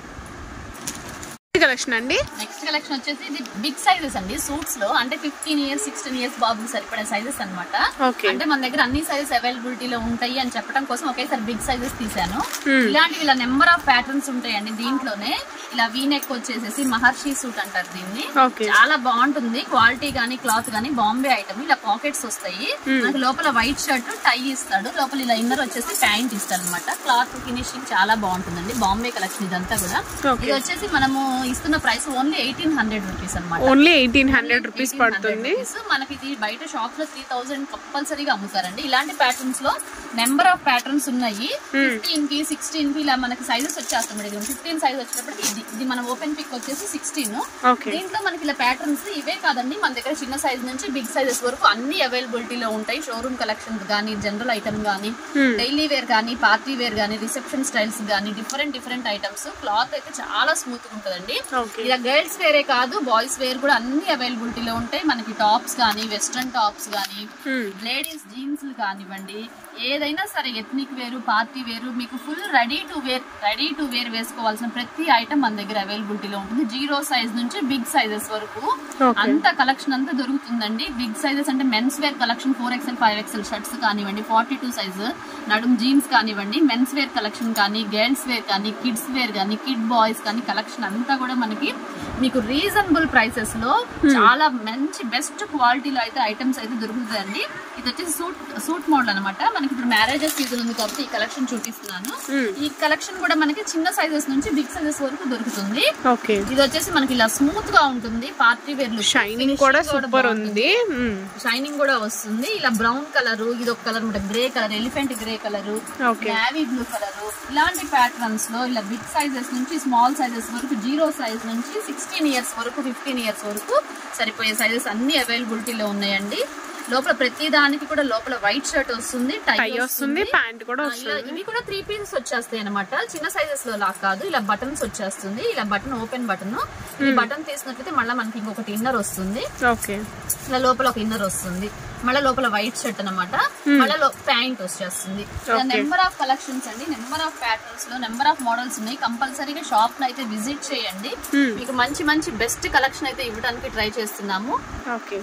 Speaker 1: collection అండి
Speaker 2: నెక్స్ట్ కలెక్షన్ వచ్చేసి ఇది బిగ్ సైజెస్ అండి సూట్స్ లో అంటే ఫిఫ్టీన్ ఇయర్స్ సిక్స్టీన్ ఇయర్స్ బాబుకి సరిపడే సైజెస్ అన్నమాట
Speaker 1: ఓకే
Speaker 2: అంటే మన దగ్గర అన్ని సైజెస్ అవైలబిలిటీలో ఉంటాయి అని చెప్పడం కోసం ఒకేసారి బిగ్ సైజెస్ తీసాను
Speaker 1: Hmm.
Speaker 2: ఇలాంటివి ఇలా నెంబర్ ఆఫ్ ప్యాటర్న్స్ ఉంటాయండి దీంట్లోనే ఇలా వీనెక్ వచ్చేసేసి మహర్షి సూట్ అంటారు దీన్ని
Speaker 1: ఓకే
Speaker 2: చాలా బాగుంటుంది క్వాలిటీ గానీ క్లాత్ గానీ బాంబే ఐటమ్ ఇలా పాకెట్స్ వస్తాయి మనకి లోపల వైట్ షర్ట్ టై ఇస్తాడు లోపల ఇలా ఇన్నర్ వచ్చేసి ప్యాంట్ ఇస్తాడు అనమాట క్లాత్ ఫినిషింగ్ చాలా బాగుంటుందండి బాంబే కలెక్షన్ ఇదంతా కూడా
Speaker 1: Okay.
Speaker 2: ఇది వచ్చేసి మనము ఇస్తున్న price only eighteen hundred rupees అనమాట
Speaker 1: ఓన్లీ ఎయిటీన్ హండ్రెడ్ రూపీస్ పడుతుంది
Speaker 2: మనకి ఇది బయట షాప్స్ లో త్రీ థౌసండ్ కంపల్సరీగా అమ్ముతారండి ఇలాంటి ప్యాటర్న్స్ లో నెంబర్ ఆఫ్ ప్యాటర్న్స్ ఉన్నాయి ఫిఫ్టీన్ కి సిక్స్టీన్ కి ఇలా మనకి సైజెస్ వచ్చేస్తాయి ఫిఫ్టీన్ సైజ్ వచ్చినప్పటికి ఇది ఇది మన ఓపెన్ పిక్ వచ్చేసి సిక్స్టీన్
Speaker 1: ఓకే
Speaker 2: దీంట్లో మనకి ఇలా ప్యాటర్న్స్ ఇవే కాదండి మన దగ్గర చిన్న సైజ్ నుంచి బిగ్ సైజెస్ వరకు అన్ని అవైలబిలిటీలో ఉంటాయి షోరూమ్ కలెక్షన్స్ కానీ జనరల్ ఐటమ్ కానీ డైలీ వేర్ కానీ పార్టీ వేర్ కానీ రిసెప్షన్ స్టైల్స్ కానీ డిఫరెంట్ డిఫరెంట్ ఐటమ్స్ క్లాత్ అయితే చాలా స్మూత్ గా ఉంటుందండి
Speaker 1: ఓకే
Speaker 2: ఇలా గర్ల్స్ వేరే కాదు బాయ్స్ వేర్ కూడా అన్ని అవైలబిలిటీలో ఉంటాయి మనకి టాప్స్ కానీ వెస్ట్రన్ టాప్స్ కానీ లేడీస్ జీన్స్ కానివ్వండి ఏదైనా సరే ఎథ్నిక్ వేరు పార్టీ వేరు మీకు full ready to wear ready to wear వేసుకోవాల్సిన ప్రతి ఐటమ్ మన దగ్గర అవైలబిలిటీలో ఉంటుంది జీరో సైజ్ నుంచి బిగ్ సైజెస్ వరకు
Speaker 1: Okay.
Speaker 2: అంత కలెక్షన్ అంతా దొరుకుతుందండి బిగ్ సైజెస్ అంటే men's wear collection four XL five XL shirts కానివ్వండి ఫార్టీ టూ సైజ్ నడుం జీన్స్ కానివ్వండి మెన్స్ వేర్ కలెక్షన్ కానీ గర్ల్స్ వేర్ కానీ కిడ్స్ వేర్ కానీ కిడ్ బాయ్స్ కానీ కలెక్షన్ అంతా కూడా మనకి మీకు రీజనబుల్ ప్రైసెస్ లో చాలా మంచి బెస్ట్ క్వాలిటీలో అయితే ఐటమ్స్ అయితే దొరుకుతాయండి ఇది వచ్చేసి సూట్ సూట్ మోడల్ అనమాట మనకి ఇప్పుడు మ్యారేజెస్ సీజన్ ఉంది కాబట్టి ఈ కలెక్షన్ చూపిస్తున్నాను ఈ కలెక్షన్ కూడా మనకి చిన్న సైజెస్ నుంచి బిగ్ సైజెస్ వరకు దొరుకుతుంది
Speaker 1: ఓకే
Speaker 2: ఇది వచ్చేసి మనకి ఇలా స్మూత్ గా ఉంటుంది పార్టీ వేర్ లుక్
Speaker 1: షైనింగ్ కూడా సూపర్ ఉంది మ్మ్.
Speaker 2: షైనింగ్ కూడా వస్తుంది ఇలా బ్రౌన్ కలర్ ఇది ఒక కలర్ అనమాట grey colour elephant grey colour
Speaker 1: okay
Speaker 2: navy blue colour ఇలాంటి ప్యాటర్న్స్ లో ఇలా బిగ్ సైజెస్ నుంచి స్మాల్ సైజెస్ వరకు జీరో సైజ్ నుంచి సిక్స్టీన్ ఇయర్స్ వరకు ఫిఫ్టీన్ ఇయర్స్ వరకు సరిపోయే సైజెస్ అన్ని అవైలబిలిటీలో ఉన్నాయండి లోపల ప్రతి దానికి కూడా లోపల వైట్ షర్ట్ వస్తుంది టై
Speaker 1: టై వస్తుంది ప్యాంట్ కూడా
Speaker 2: ఆ, ఇలా
Speaker 1: వస్తుంది
Speaker 2: ఇవి కూడా త్రీ పీసెస్ వచ్చేస్తాయి అనమాట చిన్న సైజెస్ లో లాగా కాదు ఇలా బటన్స్ వచ్చేస్తుంది ఇలా బటన్ ఓపెన్ బటన్ ఈ బటన్ తీసినట్లయితే మళ్ళీ మనకి ఇంకొకటి ఇన్నర్ వస్తుంది
Speaker 1: ఓకే
Speaker 2: ఇలా లోపల ఒక ఇన్నర్ వస్తుంది మళ్ళీ లోపల వైట్ షర్ట్ అనమాట మళ్ళీ ప్యాంట్ వచ్చేస్తుంది
Speaker 1: Okay.
Speaker 2: నెంబర్ ఆఫ్ కలెక్షన్స్ అండి నెంబర్ ఆఫ్ ప్యాటర్న్స్ లో నెంబర్ ఆఫ్ మోడల్స్ ఉన్నాయి కంపల్సరీగా షాప్ లో అయితే విజిట్ చేయండి
Speaker 1: Hmm.
Speaker 2: మీకు మంచి మంచి బెస్ట్ కలెక్షన్ అయితే ఇవ్వడానికి ట్రై చేస్తున్నాము
Speaker 1: ఓకే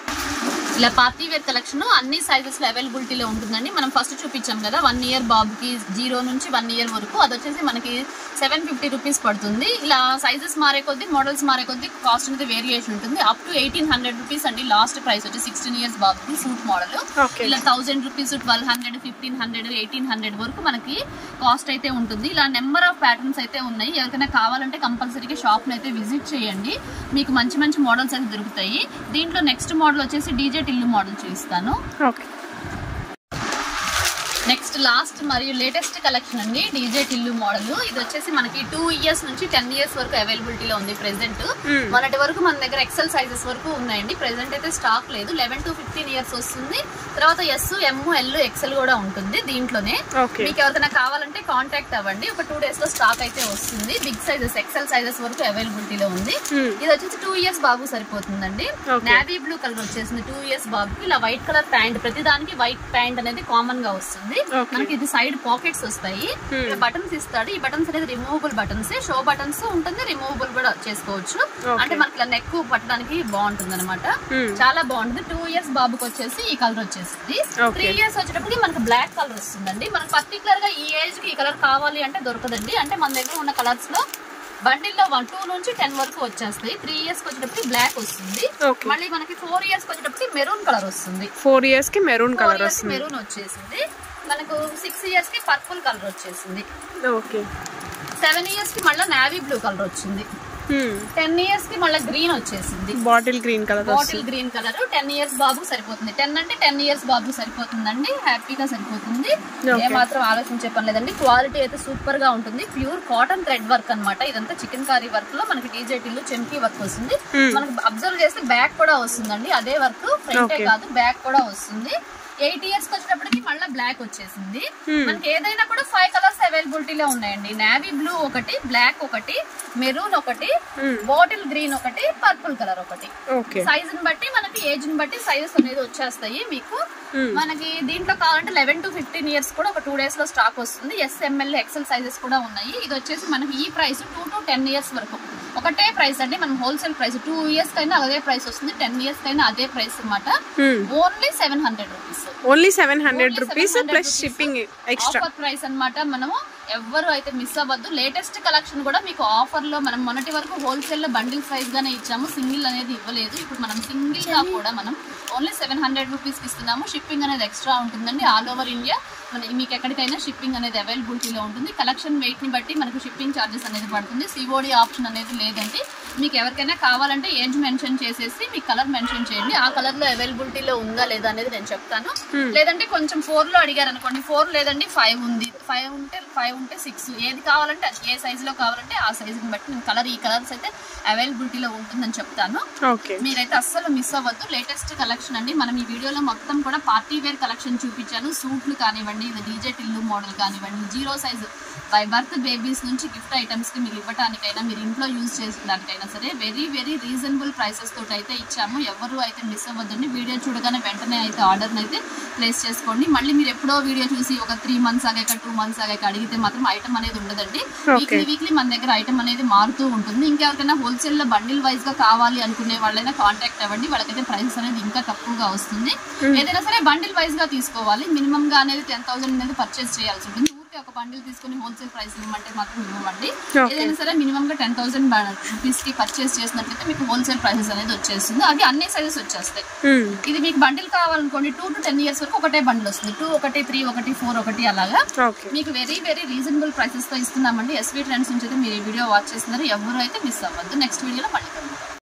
Speaker 2: ఇలా పార్టీ వేర్ కలెక్షన్ అన్ని సైజెస్ లో అవైలబిలిటీలో ఉంటుందండి మనం ఫస్ట్ చూపించాం కదా వన్ ఇయర్ బాబుకి జీరో నుంచి వన్ ఇయర్ వరకు అది వచ్చేసి మనకి సెవెన్ ఫిఫ్టీ రూపీస్ పడుతుంది ఇలా సైజెస్ మారే కొద్దీ మోడల్స్ మారే కొద్దీ కాస్ట్ అనేది వేరియేషన్ ఉంటుంది up to eighteen hundred rupees అండి లాస్ట్ ప్రైస్ వచ్చి సిక్స్టీన్ ఇయర్స్ బాబుకి సూట్ మోడల్
Speaker 1: ఓకే
Speaker 2: ఇలా thousand rupees twelve hundred fifteen hundred eighteen hundred వరకు మనకి కాస్ట్ అయితే ఉంటుంది ఇలా నెంబర్ ఆఫ్ ప్యాటర్న్స్ అయితే ఉన్నాయి ఎవరికైనా కావాలంటే కంపల్సరీగా షాప్ అయితే విజిట్ చేయండి మీకు మంచి మంచి మోడల్స్ అయితే దొరుకుతాయి దీంట్లో నెక్స్ట్ మోడల్ వచ్చేసి డీజే టిల్లు మోడల్ చూపిస్తాను
Speaker 1: ఓకే
Speaker 2: నెక్స్ట్ నెక్స్ట్ లాస్ట్ మరియు లేటెస్ట్ కలెక్షన్ అండి డీజే టిల్లు మోడల్ ఇది వచ్చేసి మనకి టూ ఇయర్స్ నుంచి టెన్ ఇయర్స్ వరకు అవైలబిలిటీలో ఉంది ప్రెసెంట్ మొన్నటి వరకు మన దగ్గర ఎక్సెల్ సైజెస్ వరకు ఉన్నాయండి ప్రెసెంట్ అయితే స్టాక్ లేదు లెవెన్ టు ఫిఫ్టీన్ ఇయర్స్ వస్తుంది తర్వాత ఎస్ ఎమ్ ఎల్ ఎక్సెల్ కూడా ఉంటుంది దీంట్లోనే
Speaker 1: ఓకే
Speaker 2: మీకు ఎవరికైనా కావాలంటే కాంటాక్ట్ అవ్వండి ఒక టూ డేస్ లో స్టాక్ అయితే వస్తుంది బిగ్ సైజెస్ ఎక్సెల్ సైజెస్ వరకు అవైలబిలిటీలో ఉంది
Speaker 1: Hmm.
Speaker 2: ఇది వచ్చేసి టూ ఇయర్స్ బాబు సరిపోతుందండి
Speaker 1: Okay.
Speaker 2: నావీ బ్లూ కలర్ వచ్చేసింది టూ ఇయర్స్ బాబుకి ఇలా వైట్ కలర్ ప్యాంట్ ప్రతి దానికి వైట్ ప్యాంట్ అనేది కామన్ గా వస్తుంది
Speaker 1: Okay.
Speaker 2: మనకి ఇది సైడ్ పాకెట్స్ వస్తాయి
Speaker 1: Hmm.
Speaker 2: బటన్స్ ఇస్తాడు ఈ బటన్స్ అనేది రిమూవబుల్ బటన్స్ షో బటన్స్ ఉంటుంది రిమూవబుల్ కూడా చేసుకోవచ్చు
Speaker 1: Okay.
Speaker 2: అంటే మనకి ఇలా నెక్ పట్టడానికి బాగుంటుంది అనమాట
Speaker 1: Hmm.
Speaker 2: చాలా బాగుంటుంది టూ ఇయర్స్ బాబుకి వచ్చేసి ఈ కలర్ వచ్చేసింది
Speaker 1: Okay.
Speaker 2: త్రీ ఇయర్స్ వచ్చేటప్పటికి మనకి బ్లాక్ కలర్ వస్తుందండి మనకి పర్టికులర్ గా ఈ ఏజ్ కి ఈ కలర్ కావాలి అంటే దొరకదండి అంటే మన దగ్గర ఉన్న కలర్స్ లో బండిల్లో వన్ టూ నుంచి టెన్ వరకు వచ్చేస్తాయి త్రీ ఇయర్స్ కి వచ్చేటప్పటికి బ్లాక్ వస్తుంది
Speaker 1: Okay.
Speaker 2: మళ్ళీ మనకి ఫోర్ ఇయర్స్ కి వచ్చేటప్పటికి మెరూన్ కలర్ వస్తుంది
Speaker 1: ఫోర్ ఇయర్స్ కి మెరూన్
Speaker 2: ఫోర్
Speaker 1: కలర్
Speaker 2: ఇయర్స్
Speaker 1: వస్తుంది
Speaker 2: మెరూన్ వచ్చేసింది మనకు సిక్స్ ఇయర్స్ కి పర్పుల్ కలర్ వచ్చేసింది
Speaker 1: ఓకే
Speaker 2: సెవెన్ ఇయర్స్ కి మళ్ళీ నావీ బ్లూ కలర్ వచ్చింది టెన్ ఇయర్స్ కి మళ్ళీ గ్రీన్ వచ్చేసింది
Speaker 1: బాటిల్ గ్రీన్ కలర్
Speaker 2: బాటిల్
Speaker 1: వస్తుంది
Speaker 2: గ్రీన్ కలర్ టెన్ ఇయర్స్ బాబు సరిపోతుంది టెన్ అంటే టెన్ ఇయర్స్ బాబు సరిపోతుందండి హ్యాపీగా సరిపోతుంది
Speaker 1: Okay.
Speaker 2: ఏ మాత్రం ఆలోచించే పని లేదండి క్వాలిటీ అయితే సూపర్ గా ఉంటుంది ప్యూర్ కాటన్ థ్రెడ్ వర్క్ అన్నమాట ఇదంతా చికెన్ కర్రీ వర్క్ లో మనకి డీజేటీలు చెంకీ వర్క్ వస్తుంది
Speaker 1: Hmm.
Speaker 2: మనకి అబ్జర్వ్ చేస్తే బ్యాక్ కూడా వస్తుందండి అదే వర్క్ ఫ్రంటే
Speaker 1: Okay.
Speaker 2: కాదు బ్యాక్ కూడా వస్తుంది ఎయిట్ ఇయర్స్ వచ్చేటప్పటికి మళ్ళీ బ్లాక్ వచ్చేసింది
Speaker 1: Hmm.
Speaker 2: మనకి ఏదైనా కూడా ఫైవ్ కలర్స్ అవైలబిలిటీలో ఉన్నాయండి నావీ బ్లూ ఒకటి బ్లాక్ ఒకటి మెరూన్ ఒకటి
Speaker 1: Hmm.
Speaker 2: బాటిల్ గ్రీన్ ఒకటి పర్పుల్ కలర్ ఒకటి
Speaker 1: ఓకే
Speaker 2: సైజ్ ని బట్టి మనకి ఏజ్ ని బట్టి సైజెస్ అనేది వచ్చేస్తాయి మీకు
Speaker 1: Hmm.
Speaker 2: మనకి దీంట్లో కావాలంటే లెవెన్ టు ఫిఫ్టీన్ ఇయర్స్ కూడా ఒక టూ డేస్ లో స్టాక్ వస్తుంది ఎస్ఎంఎల్ ఎక్సెల్ సైజెస్ కూడా ఉన్నాయి ఇది వచ్చేసి మనకి ఈ price two to ten years వరకు ఒకటే ప్రైస్ అండి మనం హోల్సేల్ ప్రైస్ టూ ఇయర్స్ కైనా అదే ప్రైస్ వస్తుంది టెన్ ఇయర్స్ కైనా అదే ప్రైస్ అన్నమాట only seven hundred rupees
Speaker 1: only seven hundred
Speaker 2: Only
Speaker 1: rupees
Speaker 2: 700
Speaker 1: plus
Speaker 2: rupees.
Speaker 1: Shipping extra
Speaker 2: offer price అన్నమాట మనము ఎవ్వరు అయితే మిస్ అవ్వద్దు లేటెస్ట్ కలెక్షన్ కూడా మీకు ఆఫర్ లో మనం మొన్నటి వరకు హోల్సేల్ లో బండిల్ ప్రైస్ గానే ఇచ్చాము సింగిల్ అనేది ఇవ్వలేదు ఇప్పుడు మనం సింగిల్ గా కూడా మనం ఓన్లీ సెవెన్ హండ్రెడ్ రూపీస్ ఇస్తున్నాము షిప్పింగ్ అనేది ఎక్స్ట్రా ఉంటుందండి ఆల్ ఓవర్ ఇండియా మన మీకు ఎక్కడికైనా షిప్పింగ్ అనేది అవైలబిలిటీలో ఉంటుంది కలెక్షన్ వెయిట్ ని బట్టి మనకు షిప్పింగ్ ఛార్జెస్ అనేది పడుతుంది సిఓడి ఆప్షన్ అనేది లేదండి మీకు ఎవరికైనా కావాలంటే ఏజ్ మెన్షన్ చేసేసి మీ కలర్ మెన్షన్ చేయండి ఆ కలర్ లో అవైలబిలిటీలో ఉందా లేదా అనేది నేను చెప్తాను లేదంటే కొంచెం ఫోర్ లో అడిగారు అనుకోండి ఫోర్ లేదండి ఫైవ్ ఉంది ఫైవ్ ఉంటే ఫైవ్ ఉంటే సిక్స్ ఏది కావాలంటే అది ఏ సైజ్ లో కావాలంటే ఆ సైజ్ ని బట్టి నేను కలర్ ఈ కలర్స్ అయితే అవైలబిలిటీలో ఉంటుందని చెప్తాను
Speaker 1: ఓకే
Speaker 2: మీరైతే అస్సలు మిస్ అవ్వద్దు లేటెస్ట్ కలెక్షన్ అండి మనం ఈ వీడియోలో మొత్తం కూడా పార్టీ వేర్ కలెక్షన్ చూపించాను సూట్లు కానివ్వండి ఇది డీజే టిల్లు మోడల్ కానివ్వండి zero size by birth babies నుంచి గిఫ్ట్ ఐటమ్స్ కి మీరు ఇవ్వడానికైనా మీరు ఇంట్లో యూజ్ చేసుకోవడానికైనా సరే వెరీ వెరీ రీజనబుల్ ప్రైసెస్ తోటి అయితే ఇచ్చాము ఎవరు అయితే మిస్ అవ్వద్దండి వీడియో చూడగానే వెంటనే అయితే ఆర్డర్ని అయితే ప్లేస్ చేసుకోండి మళ్ళీ మీరు ఎప్పుడో వీడియో చూసి ఒక త్రీ మంత్స్ ఆగాక టూ మంత్స్ ఆగాక అడిగితే మాత్రం ఐటమ్ అనేది ఉండదండి
Speaker 1: Okay.
Speaker 2: వీక్లీ వీక్లీ మన దగ్గర ఐటమ్ అనేది మారుతూ ఉంటుంది ఇంకెవరికైనా హోల్సేల్ లో బండిల్ వైజ్ గా కావాలి అనుకునే వాళ్ళైనా కాంటాక్ట్ అవ్వండి వాళ్ళకైతే ప్రైస్ అనేది ఇంకా తక్కువగా వస్తుంది ఏదైనా సరే బండిల్ వైజ్ గా తీసుకోవాలి మినిమం గా అనేది టెన్ థౌసండ్ అనేది పర్చేస్ చేయాల్సి ఉంటుంది ఊరికే ఒక బండిల్ తీసుకుని హోల్సేల్ ప్రైస్ ఇవ్వమంటే మాత్రం ఇవ్వండి
Speaker 1: Okay.
Speaker 2: ఏదైనా సరే మినిమం గా టెన్ థౌసండ్ రూపీస్ కి పర్చేస్ చేసినట్లయితే మీకు హోల్సేల్ ప్రైసెస్ అనేది వచ్చేస్తుంది అవి అన్ని సైజెస్ వచ్చేస్తాయి ఇది మీకు బండిల్ కావాలనుకోండి టూ టు టెన్ ఇయర్స్ వరకు ఒకటే బండిల్ వస్తుంది టూ ఒకటి త్రీ ఒకటి ఫోర్ ఒకటి అలాగా
Speaker 1: ఓకే
Speaker 2: మీకు వెరీ వెరీ రీజనబుల్ ప్రైసెస్ తో ఇస్తున్నామండి ఎస్వీ ట్రెండ్స్ నుంచి అయితే మీరు ఈ వీడియో వాచ్ చేస్తున్నారు ఎవరు అయితే మిస్ అవ్వద్దు నెక్స్ట్ వీడియోలో మళ్ళీ కలుద్దాం